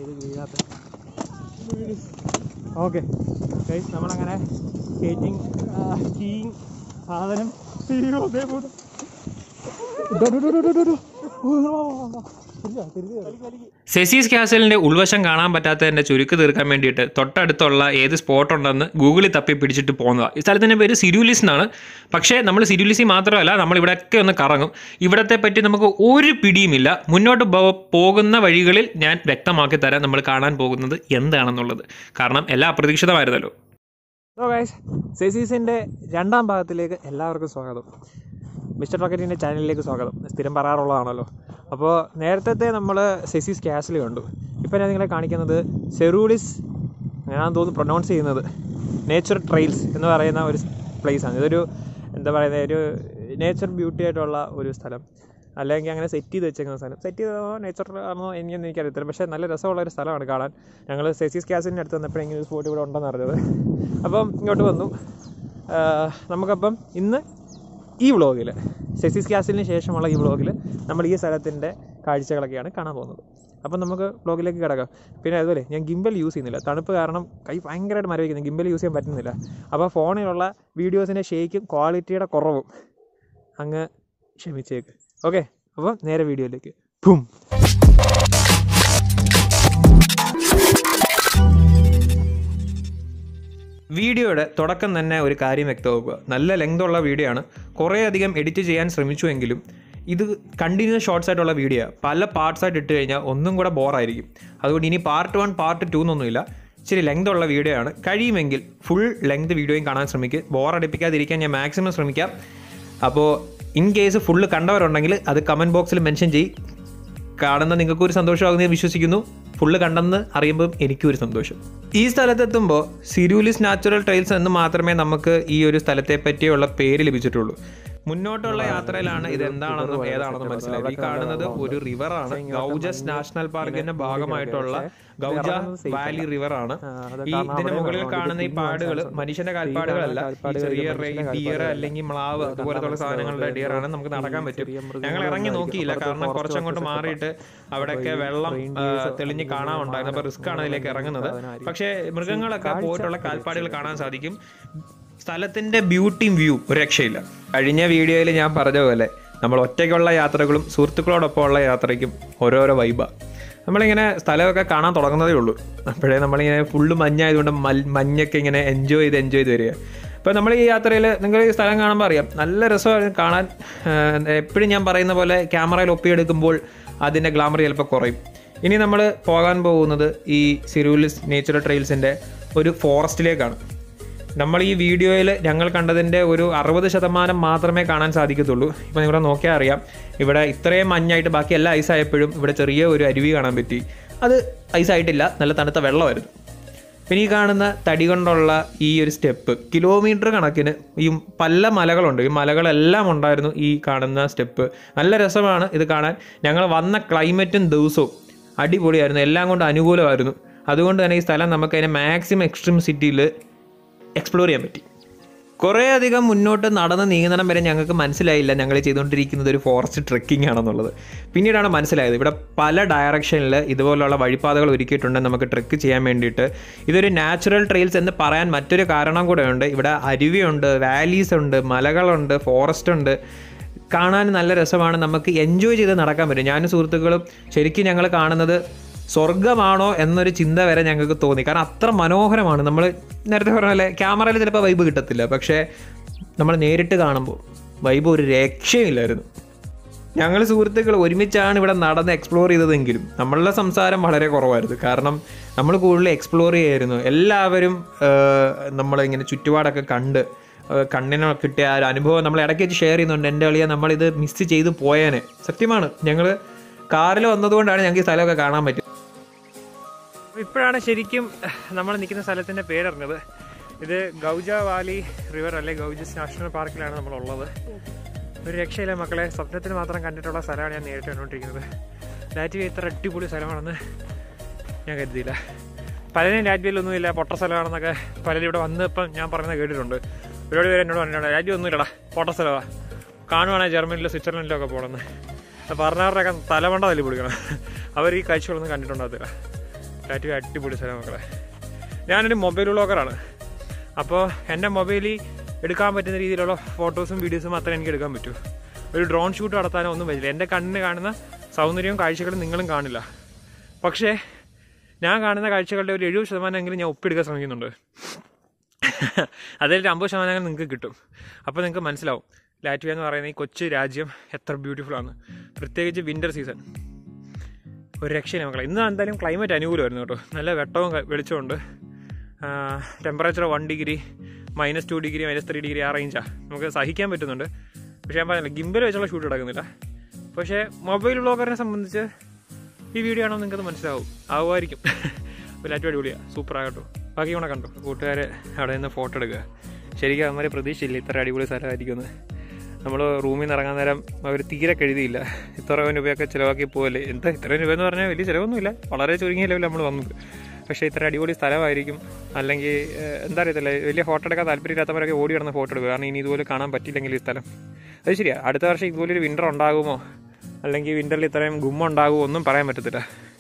ഇത് വീഴാത്ത okay guys നമ്മളങ്ങനെ സ്കേറ്റിംഗ് സ്കീയിങ് സാധനം അയ്യോ ദേ പോണു. ഡോ, ഡോ, ഡോ, ഡോ, ഡോ, ഡോ, ഡോ. ഓ, വാ, വാ, വാ, വാ. തിരിഞ്ഞോ, തിരിഞ്ഞോ. സെസീസ് കാസലിന്റെ ഉൾവശം കാണാൻ പറ്റാത്തതിന്റെ ചുരുക്ക് തീർക്കാൻ വേണ്ടിയിട്ട് തൊട്ടടുത്തുള്ള ഏത് സ്പോട്ട് ഉണ്ടെന്ന് ഗൂഗിളിൽ തപ്പി പിടിച്ചിട്ട് പോകുന്നതാണ് ഈ സ്ഥലത്തിൻ്റെ പേര് സിരുലിസ് എന്നാണ് പക്ഷേ നമ്മൾ സിരുലിസി മാത്രമല്ല നമ്മൾ ഇവിടെയൊക്കെ ഒന്ന് കറങ്ങും ഇവിടത്തെ പറ്റി നമുക്ക് ഒരു പിടിയുമില്ല മുന്നോട്ട് പോ- പോകുന്ന വഴികളിൽ ഞാൻ വ്യക്തമാക്കി തരാം നമ്മൾ കാണാൻ പോകുന്നത് എന്താണെന്നുള്ളത് കാരണം എല്ലാം അപ്രതീക്ഷിതമായിരുന്നല്ലോ സോ ഗൈസ് സെസീസിൻ്റെ രണ്ടാം ഭാഗത്തിലേക്ക് എല്ലാവർക്കും സ്വാഗതം മിസ്റ്റർ റോക്കറ്റിൻ്റെ ചാനലിലേക്ക് സ്വാഗതം സ്ഥിരം പറയാറുള്ളതാണല്ലോ അപ്പോൾ നേരത്തെ നമ്മൾ സെസീസ് ക്യാസിൽ കണ്ടു ഇപ്പം ഞാൻ നിങ്ങളെ കാണിക്കുന്നത് സെറൂളിസ് അങ്ങനെയാണെന്ന് തോന്നുന്നു പ്രൊനൗൺസ് ചെയ്യുന്നത് നേച്ചർ ട്രെയിൽസ് എന്ന് പറയുന്ന ഒരു പ്ലേസ് ആണ് ഇതൊരു എന്താ പറയുന്നത് ഒരു നേച്ചർ ബ്യൂട്ടി ആയിട്ടുള്ള ഒരു സ്ഥലം അല്ലെങ്കിൽ അങ്ങനെ സെറ്റ് ചെയ്ത് വെച്ചേക്കുന്ന സ്ഥലം സെറ്റ് ചെയ്തോ നേച്ചർ ആണോ എനിക്കൊന്നും എനിക്കറിയത്തില്ല പക്ഷേ നല്ല രസമുള്ള ഒരു സ്ഥലമാണ് കാണാൻ ഞങ്ങൾ സെസീസ് ക്യാസിൻ്റെ അടുത്ത് വന്നപ്പോൾ ഇങ്ങനെ ഒരു സ്പോട്ട് ഇവിടെ ഉണ്ടെന്ന് അറിഞ്ഞത് അപ്പം ഇങ്ങോട്ട് വന്നു ആ, നമുക്കപ്പം ഇന്ന് ഈ വ്ളോഗിൽ സെസീസ് ക്യാസിലിന് ശേഷമുള്ള ഈ വ്ളോഗിൽ നമ്മൾ ഈ സ്ഥലത്തിൻ്റെ കാഴ്ചകളൊക്കെയാണ് കാണാൻ പോകുന്നത് അപ്പം നമുക്ക് വ്ളോഗിലേക്ക് കിടക്കാം പിന്നെ അതുപോലെ ഞാൻ ഗിംബൽ യൂസ് ചെയ്യുന്നില്ല തണുപ്പ് കാരണം കൈ ഭയങ്കരമായിട്ട് മരവിക്കുന്നു ഗിംബൽ യൂസ് ചെയ്യാൻ പറ്റുന്നില്ല അപ്പോൾ ഫോണിലുള്ള വീഡിയോസിൻ്റെ ഷേക്കും ക്വാളിറ്റിയുടെ കുറവും അങ്ങ് ക്ഷമിച്ചേക്ക് ഓക്കെ അപ്പോൾ നേരെ വീഡിയോയിലേക്ക് ഭൂം വീഡിയോയുടെ തുടക്കം തന്നെ ഒരു കാര്യം വ്യക്തമാക്കുക നല്ല ലെങ്ത് ഉള്ള വീഡിയോ ആണ് കുറേ അധികം എഡിറ്റ് ചെയ്യാൻ ശ്രമിച്ചുവെങ്കിലും ഇത് കണ്ടിന്യൂസ് ഷോർട്സ് ആയിട്ടുള്ള വീഡിയോ പല പാർട്സ് ആയിട്ട് ഇട്ട് കഴിഞ്ഞാൽ ഒന്നും കൂടെ ബോറായിരിക്കും അതുകൊണ്ട് ഇനി പാർട്ട് വൺ പാർട്ട് ടു എന്നൊന്നുമില്ല ഇച്ചിരി ലെങ്ത് ഉള്ള വീഡിയോ ആണ് കഴിയുമെങ്കിൽ ഫുൾ ലെങ്ത് വീഡിയോയും കാണാൻ ശ്രമിക്കുക ബോറടിപ്പിക്കാതിരിക്കാൻ ഞാൻ മാക്സിമം ശ്രമിക്കാം അപ്പോൾ ഇൻ കേസ് ഫുള്ള് കണ്ടവരുണ്ടെങ്കിൽ അത് കമൻറ്റ് ബോക്സിൽ മെൻഷൻ ചെയ്യും കാണുന്ന നിങ്ങൾക്ക് ഒരു സന്തോഷമാകുന്ന വിശ്വസിക്കുന്നു ഫുള്ള് കണ്ടെന്ന് അറിയുമ്പോൾ എനിക്കും ഒരു സന്തോഷം ഈ സ്ഥലത്തെത്തുമ്പോൾ സിരൂലിസ് നാച്ചുറൽ ട്രെയിൽസ് എന്ന് മാത്രമേ നമുക്ക് ഈ ഒരു സ്ഥലത്തെ പറ്റിയുള്ള പേര് ലഭിച്ചിട്ടുള്ളൂ മുന്നോട്ടുള്ള യാത്രയിലാണ് ഇത് എന്താണെന്നും ഏതാണെന്നും മനസ്സിലായത് ഈ കാണുന്നത് ഒരു റിവറാണ് ഗൗജസ് നാഷണൽ പാർക്കിന്റെ ഭാഗമായിട്ടുള്ള ഗൗജ വാലി റിവർ ആണ് ഈ ഇതിന്റെ മുകളിൽ കാണുന്ന ഈ പാടുകൾ മനുഷ്യന്റെ കാൽപ്പാടുകളല്ല ഈ ചെറിയ ഡിയർ അല്ലെങ്കിൽ മ്ലാവ് അതുപോലത്തുള്ള സാധനങ്ങളുടെ ഡിയർ ആണ് നമുക്ക് നടക്കാൻ പറ്റും ഞങ്ങൾ ഇറങ്ങി നോക്കിയില്ല കാരണം കുറച്ചങ്ങോട്ട് മാറിയിട്ട് അവിടെയൊക്കെ വെള്ളം ആ, തെളിഞ്ഞ് കാണാനുണ്ടായിരുന്നു അപ്പൊ റിസ്ക് ആണ് അതിലേക്ക് ഇറങ്ങുന്നത് പക്ഷേ മൃഗങ്ങളൊക്കെ പോയിട്ടുള്ള കാൽപ്പാടുകൾ കാണാൻ സാധിക്കും സ്ഥലത്തിന്റെ ബ്യൂട്ടിയും വ്യൂ ഒരു രക്ഷയില്ല കഴിഞ്ഞ വീഡിയോയിൽ ഞാൻ പറഞ്ഞ പോലെ നമ്മൾ ഒറ്റയ്ക്കുള്ള യാത്രകളും സുഹൃത്തുക്കളോടൊപ്പമുള്ള യാത്രയ്ക്കും ഓരോരോ വൈബാണ് നമ്മളിങ്ങനെ സ്ഥലമൊക്കെ കാണാൻ തുടങ്ങുന്നതേ ഉള്ളൂ അപ്പോഴേ നമ്മളിങ്ങനെ ഫുള്ള് മഞ്ഞായതുകൊണ്ട് മൽ മഞ്ഞൊക്കെ ഇങ്ങനെ എൻജോയ് ചെയ്ത് എൻജോയ് ചെയ്ത് വരിക അപ്പോൾ നമ്മൾ ഈ യാത്രയിൽ നിങ്ങൾ ഈ സ്ഥലം കാണുമ്പോൾ അറിയാം നല്ല രസമാണ് കാണാൻ എപ്പോഴും ഞാൻ പറയുന്ന പോലെ ക്യാമറയിൽ ഒപ്പിയെടുക്കുമ്പോൾ അതിൻ്റെ ഗ്ലാമർ ചിലപ്പോൾ കുറയും ഇനി നമ്മൾ പോകാൻ പോകുന്നത് ഈ സിരൂലിസ് നേച്ചുറൽ ട്രെയിൽസിൻ്റെ ഒരു ഫോറസ്റ്റിലേക്കാണ് നമ്മൾ ഈ വീഡിയോയിൽ ഞങ്ങൾ കണ്ടതിൻ്റെ ഒരു അറുപത് ശതമാനം മാത്രമേ കാണാൻ സാധിക്കത്തുള്ളൂ ഇപ്പം ഇവിടെ നോക്കിയാൽ അറിയാം ഇവിടെ ഇത്രയും മഞ്ഞായിട്ട് ബാക്കി എല്ലാം ഐസായപ്പോഴും ഇവിടെ ചെറിയ ഒരു അരുവി കാണാൻ പറ്റി അത് ഐസായിട്ടില്ല നല്ല തണുത്ത വെള്ളമായിരുന്നു പിന്നെ ഈ കാണുന്ന തടി കൊണ്ടുള്ള ഈ ഒരു സ്റ്റെപ്പ് കിലോമീറ്റർ കണക്കിന് ഈ പല മലകളുണ്ട് ഈ മലകളെല്ലാം ഉണ്ടായിരുന്നു ഈ കാണുന്ന സ്റ്റെപ്പ് നല്ല രസമാണ് ഇത് കാണാൻ ഞങ്ങൾ വന്ന ക്ലൈമറ്റും ദിവസവും അടിപൊളിയായിരുന്നു എല്ലാം കൊണ്ട് അനുകൂലമായിരുന്നു അതുകൊണ്ട് തന്നെ ഈ സ്ഥലം നമുക്ക് അതിനെ മാക്സിമം എക്സ്ട്രീം സിറ്റിയിൽ എക്സ്പ്ലോർ ചെയ്യാൻ പറ്റി കുറേ അധികം മുന്നോട്ട് നടന്ന് നീങ്ങുന്നിടം വരെ ഞങ്ങൾക്ക് മനസ്സിലായില്ല ഞങ്ങൾ ചെയ്തുകൊണ്ടിരിക്കുന്നത് ഒരു ഫോറസ്റ്റ് ട്രെക്കിംഗ് ആണെന്നുള്ളത് പിന്നീടാണ് മനസ്സിലായത് ഇവിടെ പല ഡയറക്ഷനിൽ ഇതുപോലുള്ള വഴിപ്പാതകൾ ഒരുക്കിയിട്ടുണ്ട് നമുക്ക് ട്രെക്ക് ചെയ്യാൻ വേണ്ടിയിട്ട് ഇതൊരു നാച്ചുറൽ ട്രെയിൽസ് എന്ന് പറയാൻ മറ്റൊരു കാരണം കൂടെ ഉണ്ട് ഇവിടെ അരുവിയുണ്ട് വാലീസ് ഉണ്ട് മലകളുണ്ട് ഫോറസ്റ്റ് ഉണ്ട് കാണാൻ നല്ല രസമാണ് നമുക്ക് എൻജോയ് ചെയ്ത് നടക്കാൻ പറ്റും ഞാനും സുഹൃത്തുക്കളും ശരിക്കും ഞങ്ങൾ കാണുന്നത് സ്വർഗമാണോ എന്നൊരു ചിന്ത വരെ ഞങ്ങൾക്ക് തോന്നി കാരണം അത്ര മനോഹരമാണ് നമ്മൾ നേരത്തെ പറഞ്ഞ പോലെ ക്യാമറയിൽ ചിലപ്പോൾ വൈബ് കിട്ടത്തില്ല പക്ഷേ നമ്മൾ നേരിട്ട് കാണുമ്പോൾ വൈബ് ഒരു രക്ഷയില്ലായിരുന്നു ഞങ്ങൾ സുഹൃത്തുക്കൾ ഒരുമിച്ചാണ് ഇവിടെ നടന്ന് എക്സ്പ്ലോർ ചെയ്തതെങ്കിലും നമ്മളുടെ സംസാരം വളരെ കുറവായിരുന്നു കാരണം നമ്മൾ കൂടുതൽ എക്സ്പ്ലോർ ചെയ്യായിരുന്നു എല്ലാവരും നമ്മളിങ്ങനെ ചുറ്റുപാടൊക്കെ കണ്ട് ആ, കണ്ണിന് കിട്ടിയ ആ ഒരു അനുഭവം നമ്മൾ ഇടയ്ക്ക് വെച്ച് ഷെയർ ചെയ്യുന്നുണ്ട് എൻ്റെ കളിയെ നമ്മളിത് മിസ് ചെയ്ത് പോയേനെ സത്യമാണ് ഞങ്ങൾ കാറിൽ വന്നതുകൊണ്ടാണ് ഞങ്ങൾക്ക് ഈ സ്ഥലമൊക്കെ കാണാൻ പറ്റും ഇപ്പോഴാണ് ശരിക്കും നമ്മൾ നിൽക്കുന്ന സ്ഥലത്തിൻ്റെ പേരറിഞ്ഞത് ഇത് ഗൗജ വാലി റിവർ അല്ലെ ഗൗജസ് നാഷണൽ പാർക്കിലാണ് നമ്മളുള്ളത് ഒരു രക്ഷയില്ല മക്കളെ സ്വപ്നത്തിൽ മാത്രം കണ്ടിട്ടുള്ള സ്ഥലമാണ് ഞാൻ നേരിട്ട് കണ്ടുകൊണ്ടിരിക്കുന്നത് ലാറ്റ്വിയ ഇത്ര അടിപൊളി സ്ഥലമാണെന്ന് ഞാൻ കരുതിയില്ല പലരും ലാറ്റ്വിയയിലൊന്നുമില്ല പൊട്ട സ്ഥലമാണെന്നൊക്കെ പലരും ഇവിടെ വന്ന് ഇപ്പം ഞാൻ പറയുന്നത് കേട്ടിട്ടുണ്ട് ഒരുപാട് പേര് എന്നോട് പറഞ്ഞിട്ടുണ്ട് ലാറ്റ്വിയ ഒന്നുമില്ലടാ പൊട്ട സ്ഥലമാണ് കാണുവാണെങ്കിൽ ജർമ്മനിയിലോ സ്വിറ്റ്സർലൻഡിലോ ഒക്കെ പോകണമെന്ന് പറഞ്ഞവരുടെയൊക്കെ തലമണ്ട തല്ലി പിടിക്കണം അവർ ഈ കാഴ്ചകളൊന്നും കണ്ടിട്ടുണ്ടാകത്തില്ല ലാറ്റ്വിയ അടിപൊളി സ്ഥലം മക്കളെ ഞാനൊരു മൊബൈൽ വ്ളോഗറാണ് അപ്പോൾ എൻ്റെ മൊബൈലിൽ എടുക്കാൻ പറ്റുന്ന രീതിയിലുള്ള ഫോട്ടോസും വീഡിയോസും മാത്രമേ എനിക്ക് എടുക്കാൻ പറ്റൂ ഒരു ഡ്രോൺ ഷൂട്ട് നടത്താനോ ഒന്നും പറ്റില്ല എൻ്റെ കണ്ണിന് കാണുന്ന സൗന്ദര്യവും കാഴ്ചകളും നിങ്ങളും കാണില്ല പക്ഷേ ഞാൻ കാണുന്ന കാഴ്ചകളുടെ ഒരു എഴുപത് ശതമാനമെങ്കിലും ഞാൻ ഒപ്പിയെടുക്കാൻ ശ്രമിക്കുന്നുണ്ട് അതിൽ ഒരു അമ്പത് ശതമാനം നിങ്ങൾക്ക് കിട്ടും അപ്പോൾ നിങ്ങൾക്ക് മനസ്സിലാവും ലാറ്റ്വിയ എന്ന് പറയുന്ന ഈ കൊച്ചു രാജ്യം എത്ര ബ്യൂട്ടിഫുൾ ആണ് പ്രത്യേകിച്ച് വിൻ്റർ സീസൺ ഒരു രക്ഷയില്ല മക്കളെ ഇന്ന് എന്തായാലും ക്ലൈമറ്റ് അനുകൂലമായിരുന്നു കേട്ടോ നല്ല വെട്ടവും ക- വെളിച്ചമുണ്ട് temperature one degree minus two degree minus three degree ആ റേഞ്ചാണ് നമുക്ക് സഹിക്കാൻ പറ്റുന്നുണ്ട് പക്ഷേ ഞാൻ പറഞ്ഞില്ല ഗിംബൽ വെച്ചുള്ള ഷൂട്ട് നടക്കുന്നില്ല പക്ഷേ മൊബൈൽ വ്ളോഗറിനെ സംബന്ധിച്ച് ഈ വീഡിയോ ആണോ നിങ്ങൾക്കത് മനസ്സിലാവും ആവുമായിരിക്കും അപ്പോൾ ലാറ്റും അടിപൊളിയാണ് സൂപ്പർ ആകട്ടോ ബാക്കി കൂടെ കണ്ടോ കൂട്ടുകാർ അവിടെ നിന്ന് ഫോട്ടോ എടുക്കുക ശരിക്കും അവന്മാരെ പ്രതീക്ഷയില്ല ഇത്ര അടിപൊളി സ്ഥലമായിരിക്കുമെന്ന് നമ്മൾ റൂമിൽ നിന്ന് ഇറങ്ങാൻ നേരം അവർ തീരെ കഴുതിയില്ല ഇത്ര രൂപയൊക്കെ ചിലവാക്കി പോകല്ലേ എന്താ ഇത്രയും രൂപ എന്ന് പറഞ്ഞാൽ വലിയ ചിലവൊന്നുമില്ല വളരെ ചുരുങ്ങിയ ലെവലിൽ നമ്മൾ വന്നത് പക്ഷേ ഇത്ര അടിപൊളി സ്ഥലമായിരിക്കും അല്ലെങ്കിൽ ഏഹ്, എന്താ അറിയത്തില്ല വലിയ ഫോട്ടോ എടുക്കാൻ താല്പര്യമില്ലാത്തവരൊക്കെ ഓടി കിടന്ന് ഫോട്ടോ എടുക്കുക കാരണം ഇനി ഇതുപോലെ കാണാൻ പറ്റില്ലെങ്കിൽ ഈ സ്ഥലം അത് ശരിയാ അടുത്ത വർഷം ഇതുപോലൊരു വിൻ്റർ ഉണ്ടാകുമോ അല്ലെങ്കിൽ വിൻ്ററിൽ ഇത്രയും ഗുമ്മ ഉണ്ടാകുമോ ഒന്നും പറയാൻ പറ്റത്തില്ല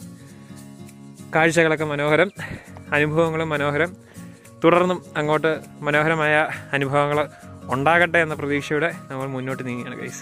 കാഴ്ചകളൊക്കെ മനോഹരം അനുഭവങ്ങളും മനോഹരം തുടർന്നും അങ്ങോട്ട് മനോഹരമായ അനുഭവങ്ങൾ ഉണ്ടാകട്ടെ എന്ന പ്രതീക്ഷയോടെ നമ്മൾ മുന്നോട്ട് നീങ്ങിയാണ് ഗൈസ്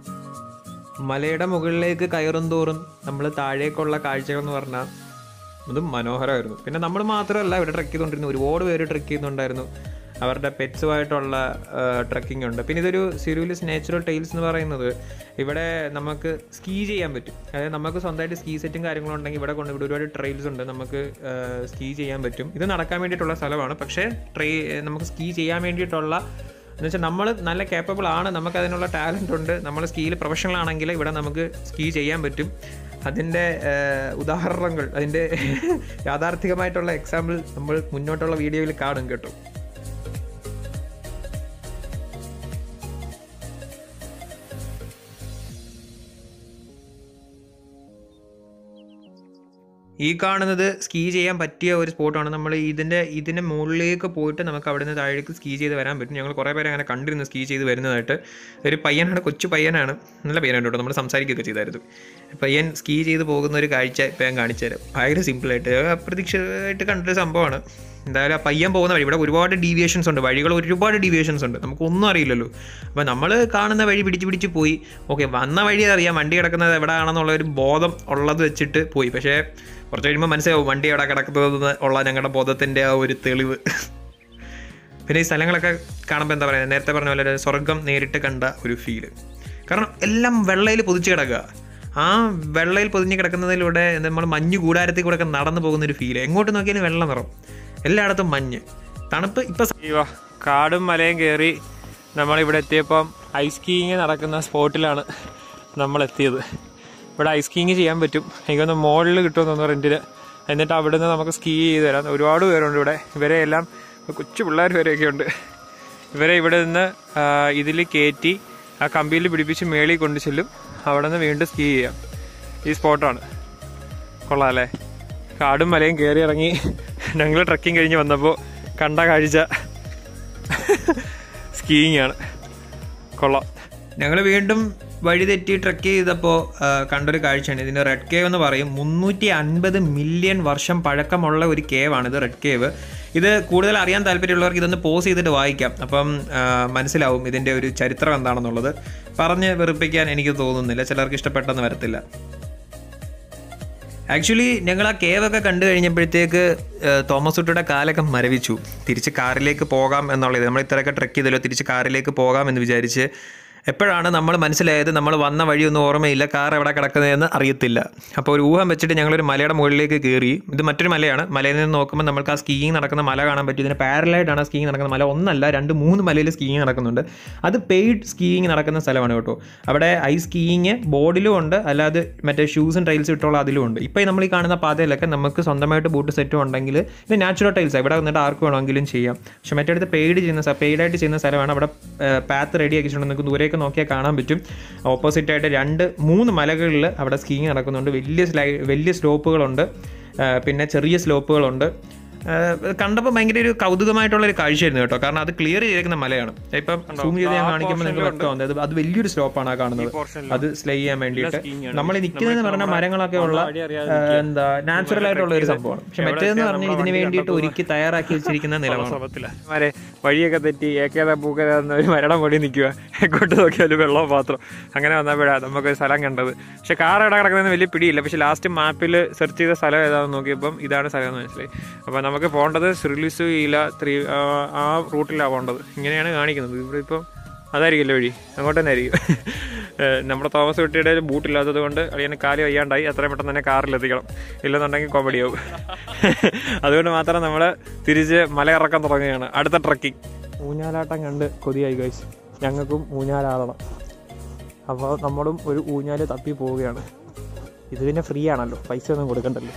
മലയുടെ മുകളിലേക്ക് കയറും തോറും നമ്മൾ താഴേക്കുള്ള കാഴ്ചകൾ എന്ന് പറഞ്ഞാൽ അത് മനോഹരമായിരുന്നു പിന്നെ നമ്മൾ മാത്രമല്ല ഇവിടെ ട്രക്ക് ചെയ്തുകൊണ്ടിരുന്നു ഒരുപാട് പേര് ട്രക്ക് ചെയ്യുന്നുണ്ടായിരുന്നു അവരുടെ പെറ്റ്സുമായിട്ടുള്ള ട്രക്കിംഗ് ഉണ്ട് പിന്നെ ഇതൊരു സിരൂലിസ് നാച്ചുറൽ ടൈൽസ് എന്ന് പറയുന്നത് ഇവിടെ നമുക്ക് സ്കീ ചെയ്യാൻ പറ്റും അതായത് നമുക്ക് സ്വന്തമായിട്ട് സ്കീ സെറ്റും കാര്യങ്ങളും ഉണ്ടെങ്കിൽ ഇവിടെ കൊണ്ട് ഇവിടെ ഒരുപാട് ട്രെയിൽസ് ഉണ്ട് നമുക്ക് സ്കീ ചെയ്യാൻ പറ്റും ഇത് നടക്കാൻ വേണ്ടിയിട്ടുള്ള സ്ഥലമാണ് പക്ഷേ ട്രേ നമുക്ക് സ്കീ ചെയ്യാൻ വേണ്ടിയിട്ടുള്ള എന്ന് വെച്ചാൽ നമ്മൾ നല്ല കേപ്പബിൾ ആണ് നമുക്ക് അതിനുള്ള ടാലൻ്റ് ഉണ്ട് നമ്മൾ സ്കീയിൽ പ്രൊഫഷണൽ ആണെങ്കിൽ ഇവിടെ നമുക്ക് സ്കീ ചെയ്യാൻ പറ്റും അതിൻ്റെ ഏഹ്, ഉദാഹരണങ്ങൾ അതിൻ്റെ യാഥാർത്ഥികമായിട്ടുള്ള എക്സാമ്പിൾ നമ്മൾ മുന്നോട്ടുള്ള വീഡിയോയിൽ കാണും കേട്ടോ ഈ കാണുന്നത് സ്കീ ചെയ്യാൻ പറ്റിയ ഒരു സ്പോട്ടാണ് നമ്മൾ ഇതിൻ്റെ ഇതിൻ്റെ മുകളിലേക്ക് പോയിട്ട് നമുക്ക് അവിടെ നിന്ന് താഴേക്ക് സ്കീ ചെയ്ത് വരാൻ പറ്റും ഞങ്ങൾ കുറേ പേരെ അങ്ങനെ കണ്ടിരുന്നു സ്കീ ചെയ്ത് വരുന്നതായിട്ട് ഒരു പയ്യനാണ് കൊച്ചു പയ്യനാണ് നല്ല പയ്യനാണ് കേട്ടോ നമ്മൾ സംസാരിക്കുകയൊക്കെ ചെയ്തായിരുന്നു പയ്യൻ സ്കീ ചെയ്ത് പോകുന്ന ഒരു കാഴ്ച ഇപ്പം ഞാൻ കാണിച്ചു തരാം ഭയങ്കര സിമ്പിളായിട്ട് അപ്രതീക്ഷിതമായിട്ട് കണ്ടൊരു സംഭവമാണ് എന്തായാലും ആ പയ്യൻ പോകുന്ന വഴി ഇവിടെ ഒരുപാട് ഡീവിയേഷൻസ് ഉണ്ട് വഴികൾ ഒരുപാട് ഡീവിയേഷൻസ് ഉണ്ട് നമുക്കൊന്നും അറിയില്ലല്ലോ അപ്പോൾ നമ്മൾ കാണുന്ന വഴി പിടിച്ച് പിടിച്ച് പോയി ഓക്കെ വന്ന വഴി അറിയാം വണ്ടി കിടക്കുന്നത് എവിടെയാണെന്നുള്ള ഒരു ബോധം ഉള്ളത് വെച്ചിട്ട് പോയി പക്ഷേ കുറച്ച് കഴിയുമ്പോൾ മനസ്സിലാവും വണ്ടി എവിടെ കിടക്കുന്നത് ഉള്ള ഞങ്ങളുടെ ബോധത്തിൻ്റെ ആ ഒരു തെളിവ് പിന്നെ ഈ സ്ഥലങ്ങളൊക്കെ കാണുമ്പോൾ എന്താ പറയുക നേരത്തെ പറഞ്ഞ പോലെ ഒരു സ്വർഗം നേരിട്ട് കണ്ട ഒരു ഫീല് കാരണം എല്ലാം വെള്ളയിൽ പൊതിച്ച് കിടക്കുക ആ വെള്ളയിൽ പൊതിഞ്ഞ് കിടക്കുന്നതിലൂടെ നമ്മൾ മഞ്ഞ് കൂടാരത്തിൽ കൂടെ ഒക്കെ നടന്നു പോകുന്ന ഒരു ഫീല് എങ്ങോട്ട് നോക്കിയാലും വെള്ളം നിറം എല്ലായിടത്തും മഞ്ഞ് തണുപ്പ് ഇപ്പം അയ്യോ കാടും മലയും കയറി നമ്മളിവിടെ എത്തിയപ്പം ഐസ് സ്കീയിങ് നടക്കുന്ന സ്പോട്ടിലാണ് നമ്മൾ എത്തിയത് ഇവിടെ ഐസ് സ്കീയിങ് ചെയ്യാൻ പറ്റും എനിക്കൊന്ന് മുകളിൽ കിട്ടുമെന്ന് റെൻറ്റിന് എന്നിട്ട് അവിടെ നിന്ന് നമുക്ക് സ്കീ ചെയ്ത് തരാം ഒരുപാട് പേരുണ്ട് ഇവിടെ ഇവരെ എല്ലാം കൊച്ചു പിള്ളേർ വരെയൊക്കെ ഉണ്ട് ഇവരെ ഇവിടെ നിന്ന് ഇതിൽ കയറ്റി ആ കമ്പിയിൽ പിടിപ്പിച്ച് മേളിൽ കൊണ്ട് ചെല്ലും അവിടെ നിന്ന് വീണ്ടും സ്കീ ചെയ്യാം ഈ സ്പോട്ടാണ് കൊള്ളാം അല്ലേ കാടും മലയും കയറി ഇറങ്ങി ഞങ്ങൾ ട്രക്കിംഗ് കഴിഞ്ഞ് വന്നപ്പോൾ കണ്ട കാഴ്ച സ്കീയിങ് ആണ് കൊള്ളാം ഞങ്ങൾ വീണ്ടും വഴി തെറ്റി ട്രക്ക് ചെയ്തപ്പോൾ കണ്ടൊരു കാഴ്ചയാണ് ഇതിൻ്റെ റെഡ് കേവ് എന്ന് പറയും മുന്നൂറ്റി അൻപത് മില്യൺ വർഷം പഴക്കമുള്ള ഒരു കേവാണ് ഇത് റെഡ് കേവ് ഇത് കൂടുതൽ അറിയാൻ താല്പര്യമുള്ളവർക്ക് ഇതൊന്ന് പോസ് ചെയ്തിട്ട് വായിക്കാം അപ്പം ആ, മനസ്സിലാവും ഇതിൻ്റെ ഒരു ചരിത്രം എന്താണെന്നുള്ളത് പറഞ്ഞ് വെറുപ്പിക്കാൻ എനിക്ക് തോന്നുന്നില്ല ചിലർക്ക് ഇഷ്ടപ്പെട്ടെന്ന് വരത്തില്ല ആക്ച്വലി ഞങ്ങൾ ആ കേവ് ഒക്കെ കണ്ടു കഴിഞ്ഞപ്പോഴത്തേക്ക് ഏഹ്, തോമസ് കുട്ടിയുടെ കാലൊക്കെ മരവിച്ചു തിരിച്ച് കാറിലേക്ക് പോകാം എന്നുള്ളത് നമ്മൾ ഇത്രയൊക്കെ ട്രക്ക് ചെയ്തല്ലോ തിരിച്ച് കാറിലേക്ക് പോകാം എന്ന് വിചാരിച്ച് എപ്പോഴാണ് നമ്മൾ മനസ്സിലായത് നമ്മൾ വന്ന വഴിയൊന്നും ഓർമ്മയില്ല കാർ എവിടെ കിടക്കുന്നതെന്ന് അറിയത്തില്ല അപ്പോൾ ഒരു ഊഹം വെച്ചിട്ട് ഞങ്ങളൊരു മലയുടെ മുകളിലേക്ക് കയറി ഇത് മറ്റൊരു മലയാണ് മലയിൽ നിന്ന് നോക്കുമ്പോൾ നമുക്ക് ആ സ്കീയിങ് നടക്കുന്ന മല കാണാൻ പറ്റും ഇതിന് പാരലായിട്ടാണ് സ്കീയിങ് നടക്കുന്ന മല ഒന്നല്ല രണ്ട് മൂന്ന് മലയിൽ സ്കീയിങ് നടക്കുന്നുണ്ട് അത് പെയ്ഡ് സ്കീയിങ് നടക്കുന്ന സ്ഥലമാണ് കേട്ടോ അവിടെ ഐസ് സ്കീയിങ് ബോർഡിലും ഉണ്ട് അല്ലാതെ മറ്റേ ഷൂസും ടൈൽസും ഇട്ടുള്ള അതിലും ഉണ്ട് ഇപ്പോൾ നമ്മൾ ഈ കാണുന്ന പാതയിലൊക്കെ നമുക്ക് സ്വന്തമായിട്ട് ബൂട്ട് സെറ്റും ഉണ്ടെങ്കിൽ ഇത് നാച്ചുറൽ ടൈൽസ് ഇവിടെ വന്നിട്ട് ആർക്ക് വേണമെങ്കിലും ചെയ്യാം പക്ഷെ മറ്റേടത്ത് പെയ്ഡ് ചെയ്യുന്ന പെയ്ഡായിട്ട് ചെയ്യുന്ന സ്ഥലമാണ് അവിടെ പാത്ത് റെഡി ആക്കിയിട്ടുണ്ട് നിങ്ങൾക്ക് ദൂരേക്ക് നോക്കിയാൽ കാണാൻ പറ്റും ഓപ്പോസിറ്റ് ആയിട്ട് രണ്ട് മൂന്ന് മലകളിൽ അവിടെ സ്കീയിങ് നടക്കുന്നുണ്ട് വലിയ സ്ലൈ വലിയ സ്ലോപ്പുകളുണ്ട് ആ, പിന്നെ ചെറിയ സ്ലോപ്പുകളുണ്ട് കണ്ടപ്പോൾ ഭയങ്കര ഒരു കൗതുകമായിട്ടുള്ള ഒരു കാഴ്ചയായിരുന്നു കേട്ടോ കാരണം അത് ക്ലിയർ ചെയ്തേക്കുന്ന മലയാണ് ഇപ്പം സൂം ചെയ്ത് ഞാൻ കാണിക്കുമ്പോൾ നിങ്ങൾക്ക് വ്യക്തമാകുന്നത് അത് അത് വലിയൊരു സ്ലോപ്പാണ് ആ കാണുന്നത് അത് സ്ലേ ചെയ്യാൻ വേണ്ടിയിട്ട് നമ്മൾ നിൽക്കുന്നതെന്ന് പറഞ്ഞ മരങ്ങളൊക്കെ ഉള്ള ആ, എന്താ നാച്ചുറൽ ആയിട്ടുള്ള ഒരു സംഭവമാണ് പക്ഷെ മറ്റേതെന്ന് പറഞ്ഞാൽ ഇതിന് വേണ്ടിയിട്ട് ഒരുക്കി തയ്യാറാക്കി വെച്ചിരിക്കുന്ന നിലമാണ് മരെ വഴിയൊക്കെ തെറ്റി ഏക്കേതാ പൂക്കേതാ എന്ന ഒരു മരണം പൊടി നിൽക്കുക എങ്ങോട്ട് നോക്കിയാലും വെള്ളവും മാത്രം അങ്ങനെ വന്നപ്പോഴാണ് നമുക്ക് ഒരു സ്ഥലം കണ്ടത് പക്ഷെ കാർ ഇട കിടക്കുന്നതിന് വലിയ പിടിയില്ല പക്ഷെ ലാസ്റ്റ് മാപ്പിൽ സെർച്ച് ചെയ്ത സ്ഥലം ഏതാണെന്ന് നോക്കിയപ്പം ഇതാണ് സ്ഥലം എന്ന് മനസ്സിലായി അപ്പോൾ നമുക്ക് പോകേണ്ടത് ശ്രീലിസു ഇല ത്രീ ആ, ആ റൂട്ടിലാണ് പോകേണ്ടത് ഇങ്ങനെയാണ് കാണിക്കുന്നത് ഇവിടെ ഇപ്പം അതായിരിക്കില്ല വഴി അങ്ങോട്ട് തന്നെ ആയിരിക്കും ഏഹ് നമ്മുടെ തോമസ് കുട്ടിയുടെ ബൂട്ടില്ലാത്തത് കൊണ്ട് അളിയന് കാല് വയ്യാണ്ടായി എത്രയും പെട്ടെന്ന് തന്നെ കാറിലെത്തിക്കണം ഇല്ലെന്നുണ്ടെങ്കിൽ കോമഡിയാവും അതുകൊണ്ട് മാത്രം നമ്മൾ തിരിച്ച് മലയിറക്കാൻ തുടങ്ങുകയാണ് അടുത്ത ട്രക്കിംഗ് ഊഞ്ഞാലാട്ടം കണ്ട് കൊതിയായി കഴിച്ച് ഞങ്ങൾക്കും ഊഞ്ഞാലാടണം അപ്പോൾ നമ്മളും ഒരു ഊഞ്ഞാല് തപ്പി പോവുകയാണ് ഇത് പിന്നെ ഫ്രീ ആണല്ലോ പൈസ ഒന്നും കൊടുക്കണ്ടല്ലോ